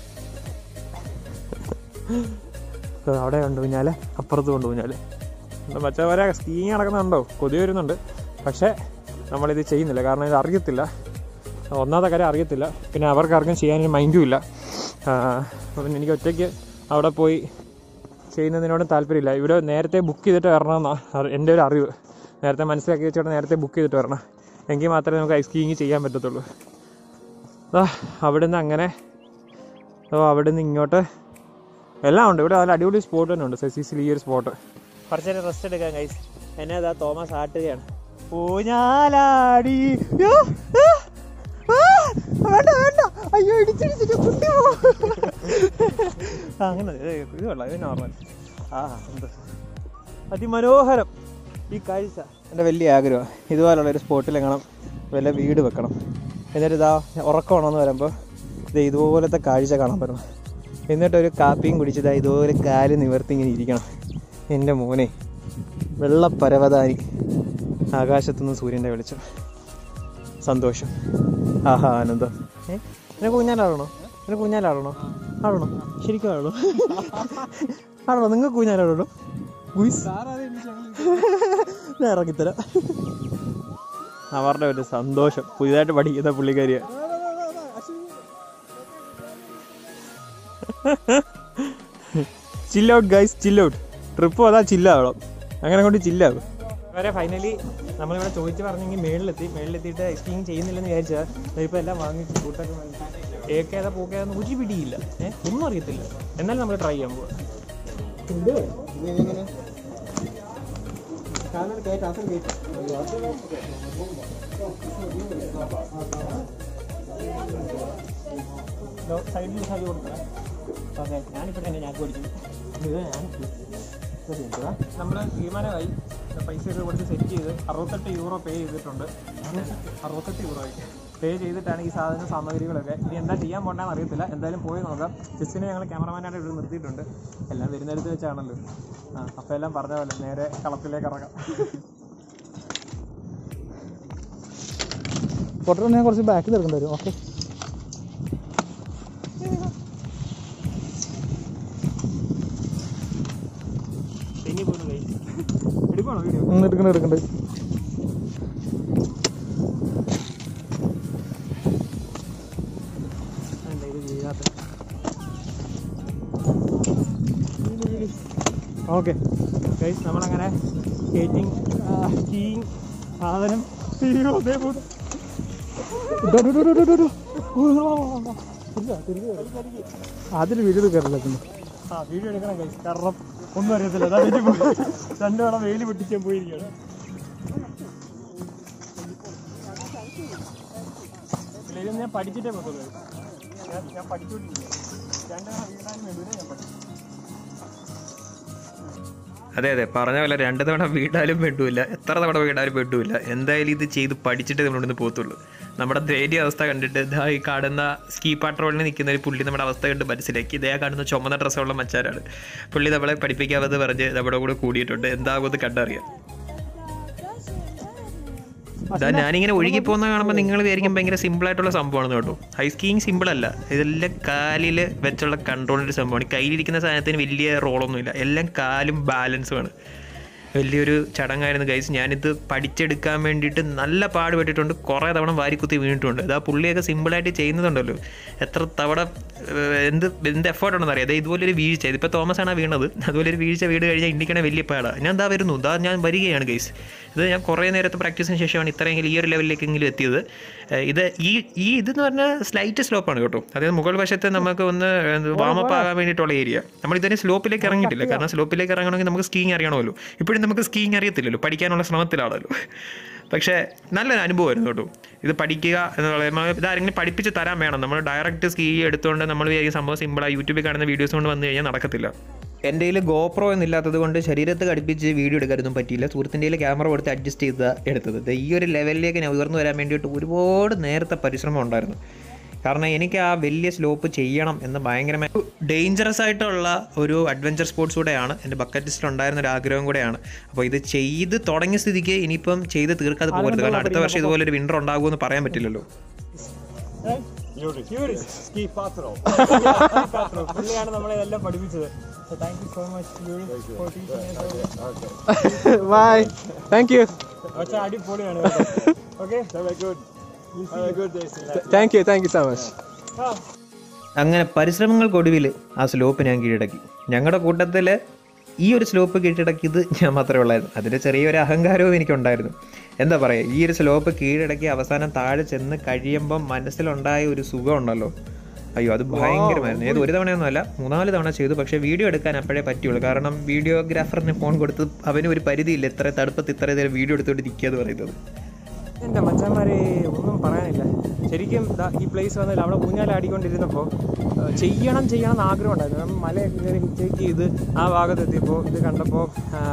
ഏ, അവിടെ ഉണ്ട് ഊഞ്ഞാല് അപ്പുറത്തും ഉണ്ട് ഊഞ്ഞാല് മറ്റവരെ സ്കീങ് നടക്കുന്നുണ്ടോ കൊതി വരുന്നുണ്ട് പക്ഷേ നമ്മളിത് ചെയ്യുന്നില്ല കാരണം ഇത് അറിയത്തില്ല ഒന്നാമത്തെ കാര്യം അറിയത്തില്ല പിന്നെ അവർക്കാർക്കും ചെയ്യാനൊരു മൈൻഡും ഇല്ല ആ, അപ്പം എനിക്ക് ഒറ്റയ്ക്ക് അവിടെ പോയി ചെയ്യുന്നതിനോടും താല്പര്യമില്ല ഇവിടെ നേരത്തെ ബുക്ക് ചെയ്തിട്ട് വരണമെന്നാണ് എൻ്റെ ഒരു അറിവ് നേരത്തെ മനസ്സിലാക്കി വെച്ചിട്ട് നേരത്തെ ബുക്ക് ചെയ്തിട്ട് വരണം എങ്കിൽ മാത്രമേ നമുക്ക് ഐസ് സ്കീയിങ് ചെയ്യാൻ പറ്റത്തുള്ളൂ ആ അവിടുന്ന് അങ്ങനെ അപ്പോൾ അവിടുന്ന് ഇങ്ങോട്ട് എല്ലാം ഉണ്ട് ഇവിടെ നല്ല അടിപൊളി സ്പോട്ട് തന്നെ ഉണ്ട് സെസിസിൽ ഈ ഒരു സ്പോട്ട് കുറച്ച് നേരം റെസ്റ്റ് എടുക്കാൻ കൈസ് എന്നെ അതാ തോമസ് ആട്ടുകയാണ് ഊഞ്ഞാലാടി യ്യോ, ആ, ആ, വേണ്ട വേണ്ട അയ്യോ ഇടിച്ചിടിച്ചിട്ട് കുട്ടി പോകും. ആ അങ്ങനെ ഏ, ഇത് കൊള്ളാം ഇത് നോർമൽ ആ എന്ത് അതിമനോഹരം ഈ കാഴ്ച എൻ്റെ വലിയ ആഗ്രഹം ഇതുപോലുള്ള ഒരു സ്പോട്ടിൽ എങ്ങനെ വല്ല വീട് വെക്കണം എന്നിട്ട് ഇതാ ഉറക്കമാണെന്ന് വരുമ്പോൾ ഇത് ഇതുപോലത്തെ കാഴ്ച കാണാൻ പറ്റണം എന്നിട്ട് ഒരു കാപ്പിയും കുടിച്ചിതാ ഇതുപോലെ കാല് നിവർത്തി ഇങ്ങനെ ഇരിക്കണം എൻ്റെ മോനെ വെള്ളപ്പരവതാനി ആകാശത്തുനിന്ന് സൂര്യൻ്റെ വെളിച്ചം സന്തോഷം ആഹാ ആനന്ദം ഏ നിനക്ക് ഊഞ്ഞാലാടണോ നിനക്ക് ഊഞ്ഞാലാടണോ ആടണോ ശരിക്കും ആടണോ ആടണോ നിങ്ങൾക്ക് ഊഞ്ഞാലാടണോ ഗുയിസ് ഞാൻ ഇറങ്ങിത്തരാം അവരുടെ ഒരു സന്തോഷം പുതിയതായിട്ട് പഠിക്കുന്ന പുള്ളിക്കാരിയ ചില്ലൗട്ട് ഗൈസ് ചില്ലൗട്ട് ട്രിപ്പ് അതാ ചില്ലാവണം അങ്ങനെ കൊണ്ട് ചില്ലാവും വരെ ഫൈനലി നമ്മളിവിടെ ചോദിച്ചു പറഞ്ഞെങ്കിൽ മേളിലെത്തി മേളിലെത്തിയിട്ട് ഐസ്ക്രീം ചെയ്യുന്നില്ലെന്ന് വിചാരിച്ചാൽ ഇപ്പോൾ എല്ലാം വാങ്ങിച്ച് കൂട്ടൊക്കെ വാങ്ങിച്ച് ഏക്കേതാ പൂക്കേതാന്ന് ഒരു പിടിയില്ല ഏഹ് ഒന്നും അറിയത്തില്ല എന്നാലും നമ്മൾ ട്രൈ ചെയ്യാൻ പോവാം സൈഡിൽ സാധി കൊടുക്കണം ഓക്കെ ഞാനിപ്പോൾ തന്നെ ഞാൻ പഠിച്ചു ഇത് ഞാൻ നമ്മൾ തീരുമാനമായി പൈസ ഒക്കെ കൊടുത്ത് സെറ്റ് ചെയ്ത് അറുപത്തെട്ട് യൂറോ പേ ചെയ്തിട്ടുണ്ട് അറുപത്തെട്ട് യൂറോ പേ ചെയ്തിട്ടാണ് ഈ സാധന സാമഗ്രികളൊക്കെ ഇനി എന്താ ചെയ്യാൻ പോകണ്ടെന്ന് അറിയത്തില്ല എന്തായാലും പോയി നോക്കാം ജസ്റ്റിനെ ഞങ്ങൾ ക്യാമറമാനായിട്ട് ഇവിടെ നിർത്തിയിട്ടുണ്ട് എല്ലാം വരുന്നിടത്ത് വെച്ചാണല്ലോ ആ അപ്പോൾ എല്ലാം പറഞ്ഞ പോലെ നേരെ കളത്തിലേക്ക് ഇറങ്ങാം ഫോട്ടോ ഞാൻ കുറച്ച് ബാക്കിൽ എടുക്കേണ്ടി വരും ഓക്കെ തെന്നി പോകുന്നു കൈ എടുക്കണോ വീഡിയോ എടുക്കണ്ട എടുക്കണ്ട് എന്താ ഇത് ചെയ്യാത്ത ഓക്കെ ഗൈസ് നമ്മളങ്ങനെ സ്കേറ്റിംഗ് സ്കീയിങ് സാധനം അയ്യോ, ദേ പോകുന്നു. അതിൽ വീഡിയോ കയറില്ല ആ വീഡിയോ എടുക്കണം ഗൈസ് കാരണം ഒന്നും അറിയത്തില്ല അതാ വെച്ച് പോയി രണ്ടു തവണ വെയിൽ പൊട്ടിച്ചാൽ പോയിരിക്കുകയാണ് ഇല്ല, ഇത് ഞാൻ പഠിച്ചിട്ടേ പോകുള്ളൂ ഞാൻ ഞാൻ പഠിച്ചുകൊണ്ടിരിക്കുക രണ്ടു തവണ വീണാലും വേണ്ടി ഞാൻ പഠിച്ചു അതെ അതെ പറഞ്ഞ പോലെ രണ്ട് തവണ വീടാലും വേണ്ടൂല്ല എത്ര തവണ വീടാലും വേണ്ടൂല്ല എന്തായാലും ഇത് ചെയ്ത് പഠിച്ചിട്ട് നമ്മൾ ഇവിടുന്ന് പോകത്തുള്ളൂ നമ്മുടെ ധൈര്യ അവസ്ഥ കണ്ടിട്ട് ഇതാ ഈ കാണുന്ന സ്കീ പാട്രോളിന് നിൽക്കുന്ന ഒരു പുള്ളി നമ്മുടെ അവസ്ഥ കണ്ട് മനസ്സിലാക്കി ഇതേ കാണുന്ന ചുമന്ന ഡ്രസ്സുള്ള മച്ചാരാണ് പുള്ളി നമ്മളെ പഠിപ്പിക്കാമെന്ന് പറഞ്ഞ് നമ്മുടെ കൂടെ കൂടിയിട്ടുണ്ട് എന്താകുമെന്ന് കണ്ടറിയാം ഇതാ ഞാനിങ്ങനെ ഒഴുകി പോകുന്ന കാണുമ്പോൾ നിങ്ങൾ വിചാരിക്കും ഭയങ്കര സിമ്പിൾ ആയിട്ടുള്ള സംഭവമാണെന്ന് കേട്ടോ ഹൈ സ്കീയിങ് സിമ്പിൾ അല്ല ഇതെല്ലാം കാലിൽ വെച്ചുള്ള കൺട്രോളിൻ്റെ സംഭവമാണ് കയ്യിലിരിക്കുന്ന സാധനത്തിന് വലിയ റോളൊന്നുമില്ല എല്ലാം കാലും ബാലൻസുമാണ് വലിയൊരു ചടങ്ങായിരുന്നു ഗൈസ് ഞാനിത് പഠിച്ചെടുക്കാൻ വേണ്ടിയിട്ട് നല്ല പാടുപെട്ടിട്ടുണ്ട് കുറേ തവണ വാരിക്കുത്തി വീണിട്ടുണ്ട് അത് ആ പുള്ളിയൊക്കെ സിമ്പിളായിട്ട് ചെയ്യുന്നതുണ്ടല്ലോ എത്ര തവണ ഏഹ്, എന്ത് എന്ത് എഫേർട്ട് ഉണ്ടെന്ന് അറിയാം അതായത് ഇതുപോലൊരു വീഴ്ച ഇതിപ്പോൾ തോമസ് ആണ് വീണത് അതുപോലെ ഒരു വീഴ്ച വീട് കഴിഞ്ഞാൽ ഇണ്ടിക്കണ വലിയ പാടാണ് ഞാൻ എന്താ വരുന്നു ഇതാ ഞാൻ വരികയാണ് ഗൈസ് ഇത് ഞാൻ കുറേ നേരത്തെ പ്രാക്ടീസിന് ശേഷമാണ് ഇത്രയെങ്കിലും ഈ ഒരു ലെവലിലേക്കെങ്കിലും എത്തിയത് ഏഹ്, ഇത് ഈ ഈ ഇതെന്ന് പറഞ്ഞാൽ സ്ലൈറ്റ് സ്ലോപ്പാണ് കേട്ടോ അതായത് മുകൾ വശത്തെ നമുക്ക് ഒന്ന് വാമപ്പ് ആകാൻ വേണ്ടിയിട്ടുള്ള ഏരിയ നമ്മൾ ഇതുവരെ സ്ലോപ്പിലേക്ക് ഇറങ്ങിയിട്ടില്ല കാരണം സ്ലോപ്പിലേക്ക് ഇറങ്ങണമെങ്കിൽ നമുക്ക് സ്കീയിങ് അറിയണമല്ലോ ഇപ്പോഴും നമുക്ക് സ്കീയിങ് അറിയത്തില്ലല്ലോ പഠിക്കാനുള്ള ശ്രമത്തിലാണല്ലോ പക്ഷേ നല്ലൊരു അനുഭവമായിരുന്നു കേട്ടോ ഇത് പഠിക്കുക എന്ന് പറയുമ്പോൾ ഇതാരെങ്കിലും പഠിപ്പിച്ച് തരാൻ വേണം നമ്മൾ ഡയറക്റ്റ് സ്കീ എടുത്തുകൊണ്ട് നമ്മൾ ഈ സംഭവം സിമ്പിളായി യൂട്യൂബിൽ കാണുന്ന വീഡിയോസ് കൊണ്ട് വന്നു കഴിഞ്ഞാൽ നടക്കത്തില്ല എൻ്റെ കയ്യിൽ ഗോപ്രോ എന്നില്ലാത്തത് കൊണ്ട് ശരീരത്ത് ഘടിപ്പിച്ച് വീഡിയോ എടുക്കാനൊന്നും പറ്റിയില്ല സുഹൃത്തിൻ്റെ കയ്യിൽ ക്യാമറ കൊടുത്ത് അഡ്ജസ്റ്റ് ചെയ്ത് എടുത്തത് ദേ ഈ ഒരു ലെവലിലേക്ക് ഞാൻ ഉയർന്നു വരാൻ വേണ്ടിയിട്ട് ഒരുപാട് നേരത്തെ പരിശ്രമം ഉണ്ടായിരുന്നു കാരണം എനിക്ക് ആ വലിയ സ്ലോപ്പ് ചെയ്യണം എന്ന് ഭയങ്കരമായി ഡേഞ്ചറസ് ആയിട്ടുള്ള ഒരു അഡ്വഞ്ചർ സ്പോർട്സ് കൂടെയാണ് എൻ്റെ ബക്കറ്റ് ലിസ്റ്റിൽ ഉണ്ടായിരുന്ന ഒരു ആഗ്രഹം കൂടെയാണ് അപ്പോൾ ഇത് ചെയ്ത് തുടങ്ങിയ സ്ഥിതിക്ക് ഇനിയിപ്പം ചെയ്ത് തീർക്കാതെ പോകരുത് കാരണം അടുത്ത വർഷം ഇതുപോലെ ഒരു വിൻ്റർ ഉണ്ടാകുമെന്ന് പറയാൻ പറ്റില്ലല്ലോ സ്കീ പാത്രോ പുള്ളിയാണ് നമ്മളെ ഇതെല്ലാം പഠിപ്പിച്ചത് thank you so much for teaching bye thank you പക്ഷേ അടിപൊളിയാണ് okay thank you thank you so much അങ്ങനെ പരിശ്രമങ്ങൾക്കൊടുവിൽ ആ സ്ലോപ്പ് ഞാൻ കീഴടക്കി ഞങ്ങളുടെ കൂട്ടത്തിൽ ഈ ഒരു സ്ലോപ്പ് കീഴടക്കിയത് ഞാൻ മാത്രമേ ഉള്ളായിരുന്നു അതിൻ്റെ ചെറിയൊരു അഹങ്കാരവും എനിക്കുണ്ടായിരുന്നു എന്താ പറയുക ഈ ഒരു സ്ലോപ്പ് കീഴടക്കി അവസാനം താഴെ ചെന്ന് കഴിയുമ്പം മനസ്സിലുണ്ടായ ഒരു സുഖമുണ്ടല്ലോ അയ്യോ അത് ഭയങ്കരമായിരുന്നു ഏത് ഒരു തവണയൊന്നുമല്ല മൂന്നാല് തവണ ചെയ്തു പക്ഷേ വീഡിയോ എടുക്കാൻ അപ്പോഴേ പറ്റുള്ളൂ കാരണം വീഡിയോഗ്രാഫറിന് ഫോൺ കൊടുത്ത് അവന് ഒരു പരിധിയില്ല ഇത്ര തടുപ്പത്ത് ഇത്ര നേരം വീഡിയോ എടുത്തുകൊണ്ട് ഇരിക്കുക എന്ന് പറയുന്നത് എൻ്റെ മച്ചന്മാരെ ഒന്നും പറയാനില്ല ശരിക്കും ദാ ഈ പ്ലേസ് വന്നതിൽ അവിടെ ഊഞ്ഞാലാടിക്കൊണ്ടിരുന്നപ്പോൾ ഏഹ്, ചെയ്യണം ചെയ്യണം എന്ന് ആഗ്രഹം ഉണ്ടായിരുന്നു കാരണം മലയൊക്കെ കയറി ഹിച്ചേക്ക് ചെയ്ത് ആ ഭാഗത്തെത്തിയപ്പോൾ ഇത് കണ്ടപ്പോൾ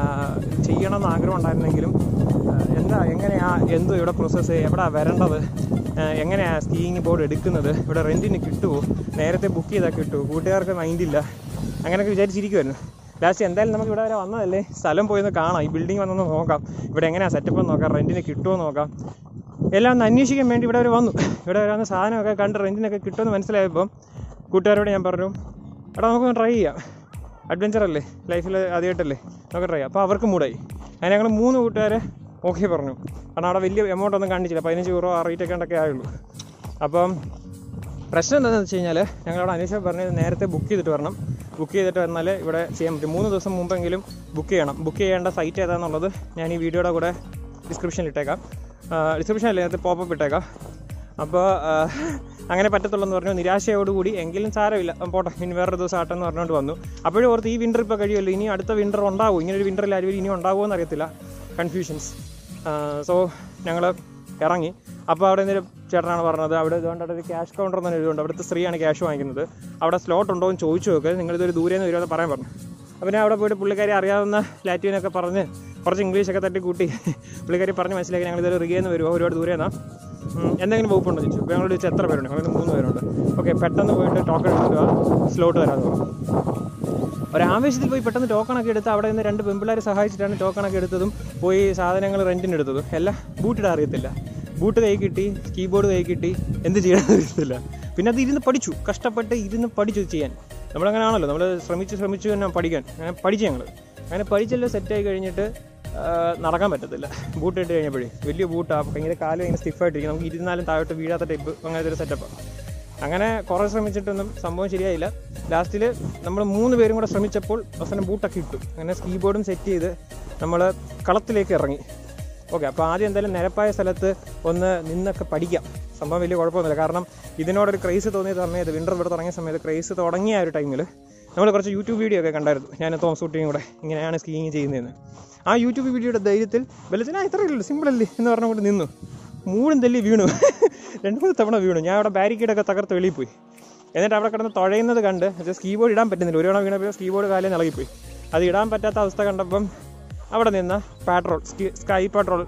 ചെയ്യണം എന്ന് ആഗ്രഹം ഉണ്ടായിരുന്നെങ്കിലും ഏഹ്, എന്താ എങ്ങനെയാ എന്തോ ഇവിടെ പ്രോസസ്സ് എവിടെ വരേണ്ടത് ഏഹ്, എങ്ങനെയാ സ്കീയിങ് ബോർഡ് എടുക്കുന്നത് ഇവിടെ റെൻറ്റിന് കിട്ടുമോ നേരത്തെ ബുക്ക് ചെയ്താൽ കിട്ടുമോ കൂട്ടുകാർക്ക് മൈൻഡില്ല അങ്ങനെയൊക്കെ വിചാരിച്ചിരിക്കുമായിരുന്നു ലാസ്റ്റ് എന്തായാലും നമുക്ക് ഇവിടെ വരെ വന്നതല്ലേ സ്ഥലം പോയി ഒന്ന് കാണാം ഈ ബിൽഡിംഗ് വന്നൊന്ന് നോക്കാം ഇവിടെ എങ്ങനെയാണ് സെറ്റപ്പ് എന്ന് നോക്കാം റെൻറ്റിന് കിട്ടുമോ എന്ന് നോക്കാം എല്ലാം ഒന്ന് അന്വേഷിക്കാൻ വേണ്ടി ഇവിടെ വരെ വന്നു ഇവിടെ വരെ വന്ന് സാധനമൊക്കെ കണ്ട് റെൻറ്റിനൊക്കെ കിട്ടുമെന്ന് മനസ്സിലായപ്പം കൂട്ടുകാരോട് ഞാൻ പറഞ്ഞു എടാ നമുക്കൊന്ന് ട്രൈ ചെയ്യാം അഡ്വഞ്ചർ അല്ലേ ലൈഫിൽ ആദ്യമായിട്ടല്ലേ നമുക്ക് ട്രൈ ചെയ്യാം അപ്പോൾ അവർക്ക് മൂടായി അങ്ങനെ ഞങ്ങൾ മൂന്ന് കൂട്ടുകാരെ ഓക്കെ പറഞ്ഞു കാരണം അവിടെ വലിയ എമൗണ്ട് ഒന്നും കാണിച്ചില്ല പതിനഞ്ച് യൂറോ ആ റേറ്റ് ഒക്കെ ആയുള്ളൂ അപ്പം പ്രശ്നം എന്താണെന്ന് വെച്ച് കഴിഞ്ഞാൽ ഞങ്ങളവിടെ അന്വേഷിച്ചപ്പോൾ പറഞ്ഞത് നേരത്തെ ബുക്ക് ചെയ്തിട്ട് വരണം ബുക്ക് ചെയ്തിട്ട് വന്നാൽ ഇവിടെ ചെയ്യാൻ പറ്റും മൂന്ന് ദിവസം മുമ്പെങ്കിലും ബുക്ക് ചെയ്യണം ബുക്ക് ചെയ്യേണ്ട സൈറ്റ് ഏതാണെന്നുള്ളത് ഞാൻ ഈ വീഡിയോയുടെ കൂടെ ഡിസ്ക്രിപ്ഷനിൽ ഇട്ടേക്കാം ഡിസ്ക്രിപ്ഷനിൽ അതിനകത്ത് പോപ്പപ്പ് ഇട്ടേക്കാം അപ്പോൾ അങ്ങനെ പറ്റത്തുള്ളൂ എന്ന് പറഞ്ഞു നിരാശയോടുകൂടി എങ്കിലും സാരമില്ല അപ്പം പോട്ടെ ഇനി വേറൊരു ദിവസം ആട്ടെ എന്ന് പറഞ്ഞുകൊണ്ട് വന്നു അപ്പോഴും ഓർത്ത് ഈ വിൻ്റർ ഇപ്പോൾ കഴിയുമല്ലോ ഇനി അടുത്ത വിൻ്റർ ഉണ്ടാവും ഇങ്ങനെ ഒരു വിൻ്ററിൽ ആരും ഇനി ഉണ്ടാവുമോ എന്നറിയത്തില്ല കൺഫ്യൂഷൻസ് സോ ഞങ്ങൾ ഇറങ്ങി അപ്പോൾ അവിടെ നിന്ന് ചേട്ടനാണ് പറഞ്ഞത് അവിടെ ഇതുകൊണ്ട് അവിടെ ഒരു ക്യാഷ് കൗണ്ടർ എന്ന് എഴുതുണ്ട് അവിടുത്തെ സ്ത്രീയാണ് ക്യാഷ് വാങ്ങിക്കുന്നത് അവിടെ സ്ലോട്ട് ഉണ്ടോ എന്ന് ചോദിച്ചു നോക്ക് നിങ്ങളിതൊരു ദൂരെ നിന്ന് വരുമെന്ന് പറയാൻ പറഞ്ഞു അപ്പോൾ ഞാൻ അവിടെ പോയിട്ട് പുള്ളിക്കാരി അറിയാവുന്ന ലാറ്റിനൊക്കെ പറഞ്ഞ് കുറച്ച് ഇംഗ്ലീഷൊക്കെ തട്ടി കൂട്ടി പുള്ളിക്കാരി പറഞ്ഞ് മനസ്സിലാക്കി ഞങ്ങൾ ഇതൊരു റിഗേന്ന് വരുമോ ഒരുപാട് ദൂരെ നിന്നാണ് എന്തെങ്കിലും വകുപ്പുണ്ടോ ചോദിച്ചു അപ്പോൾ ഞങ്ങളോട് ചോദിച്ചു എത്ര പേരുണ്ട് ഞങ്ങൾ മൂന്ന് പേരുണ്ട് ഓക്കെ പെട്ടെന്ന് പോയിട്ട് ടോക്കൺ എടുക്കുക സ്ലോട്ട് വരാമെന്ന് പറഞ്ഞു ഒരാവേശത്തിൽ പോയി പെട്ടെന്ന് ടോക്കണൊക്കെ എടുത്ത് അവിടെ നിന്ന് രണ്ട് പെമ്പിള്ളേർ സഹായിച്ചിട്ടാണ് ടോക്കണൊക്കെ എടുത്തതും പോയി സാധനങ്ങൾ റെൻറ്റിന് എടുത്തതും എല്ലാം ബൂട്ടിടാൻ അറിയത്തില്ല ബൂട്ട് കൈ കിട്ടി കീബോർഡ് കൈ കിട്ടി എന്ത് ചെയ്യണമെന്ന് അറിയത്തില്ല പിന്നെ അത് ഇരുന്ന് പഠിച്ചു കഷ്ടപ്പെട്ട് ഇരുന്ന് പഠിച്ചു ഇത് ചെയ്യാൻ നമ്മളങ്ങനെ ആണല്ലോ നമ്മൾ ശ്രമിച്ച് ശ്രമിച്ചു തന്നെ പഠിക്കാൻ അങ്ങനെ പഠിച്ചു ഞങ്ങൾ അങ്ങനെ പഠിച്ചെല്ലാം സെറ്റായി കഴിഞ്ഞിട്ട് ആ, നടക്കാൻ പറ്റത്തില്ല ബൂട്ട് ഇട്ട് കഴിഞ്ഞപ്പോഴേ വലിയ ബൂട്ടാണ് ഭയങ്കര കാല് ഭയങ്കര സ്റ്റിഫായിട്ടിരിക്കും നമുക്ക് ഇരുന്നാലും താഴോട്ട് വീഴാത്ത ടൈപ്പ് അങ്ങനത്തെ ഒരു സെറ്റപ്പാണ് അങ്ങനെ കുറേ ശ്രമിച്ചിട്ടൊന്നും സംഭവം ശരിയായില്ല ലാസ്റ്റിൽ നമ്മൾ മൂന്ന് പേരും കൂടെ ശ്രമിച്ചപ്പോൾ അവസാനം ബൂട്ടൊക്കെ ഇട്ടു അങ്ങനെ സ്കീ ബോർഡും സെറ്റ് ചെയ്ത് നമ്മൾ കളത്തിലേക്ക് ഇറങ്ങി ഓക്കെ അപ്പോൾ ആദ്യം എന്തായാലും നിരപ്പായ സ്ഥലത്ത് ഒന്ന് നിന്നൊക്കെ പഠിക്കാം സംഭവം വലിയ കുഴപ്പമൊന്നുമില്ല കാരണം ഇതിനോടൊരു ക്രൈസ് തോന്നിയ സമയത്ത് വിൻ്റർ ഇവിടെ തുടങ്ങിയ സമയത്ത് ക്രൈസ് തുടങ്ങിയ ആ ഒരു ടൈമിൽ നമ്മൾ കുറച്ച് യൂട്യൂബ് വീഡിയോ ഒക്കെ കണ്ടായിരുന്നു ഞാൻ തോമസ് കുട്ടിയും കൂടെ ഇങ്ങനെയാണ് സ്കീയിങ് ചെയ്യുന്നതെന്ന് ആ യൂട്യൂബ് വീഡിയോയുടെ ധൈര്യത്തിൽ വെള്ളത്തിന് ആ ഇത്രയേ ഉള്ളൂ സിമ്പിളല്ലേ എന്ന് പറഞ്ഞുകൊണ്ട് നിന്നു മൂടും തല്ലി വീണു രണ്ട് മൂന്ന് തവണ വീണു ഞാൻ അവിടെ ബാരിക്കേഡൊക്കെ തകർത്ത് വെളിയിൽ പോയി എന്നിട്ട് അവിടെ കിടന്ന് തുഴയുന്നത് കണ്ട് ജസ്റ്റ് കീബോർഡ് ഇടാൻ പറ്റുന്നില്ല ഒരു തവണ വീണപ്പോൾ കീബോർഡ് കാലം ഇളകിപ്പോയി അത് ഇടാൻ പറ്റാത്ത അവസ്ഥ കണ്ടപ്പം അവിടെ നിന്ന് പാട്രോൾ സ്കൈ പാട്രോൾ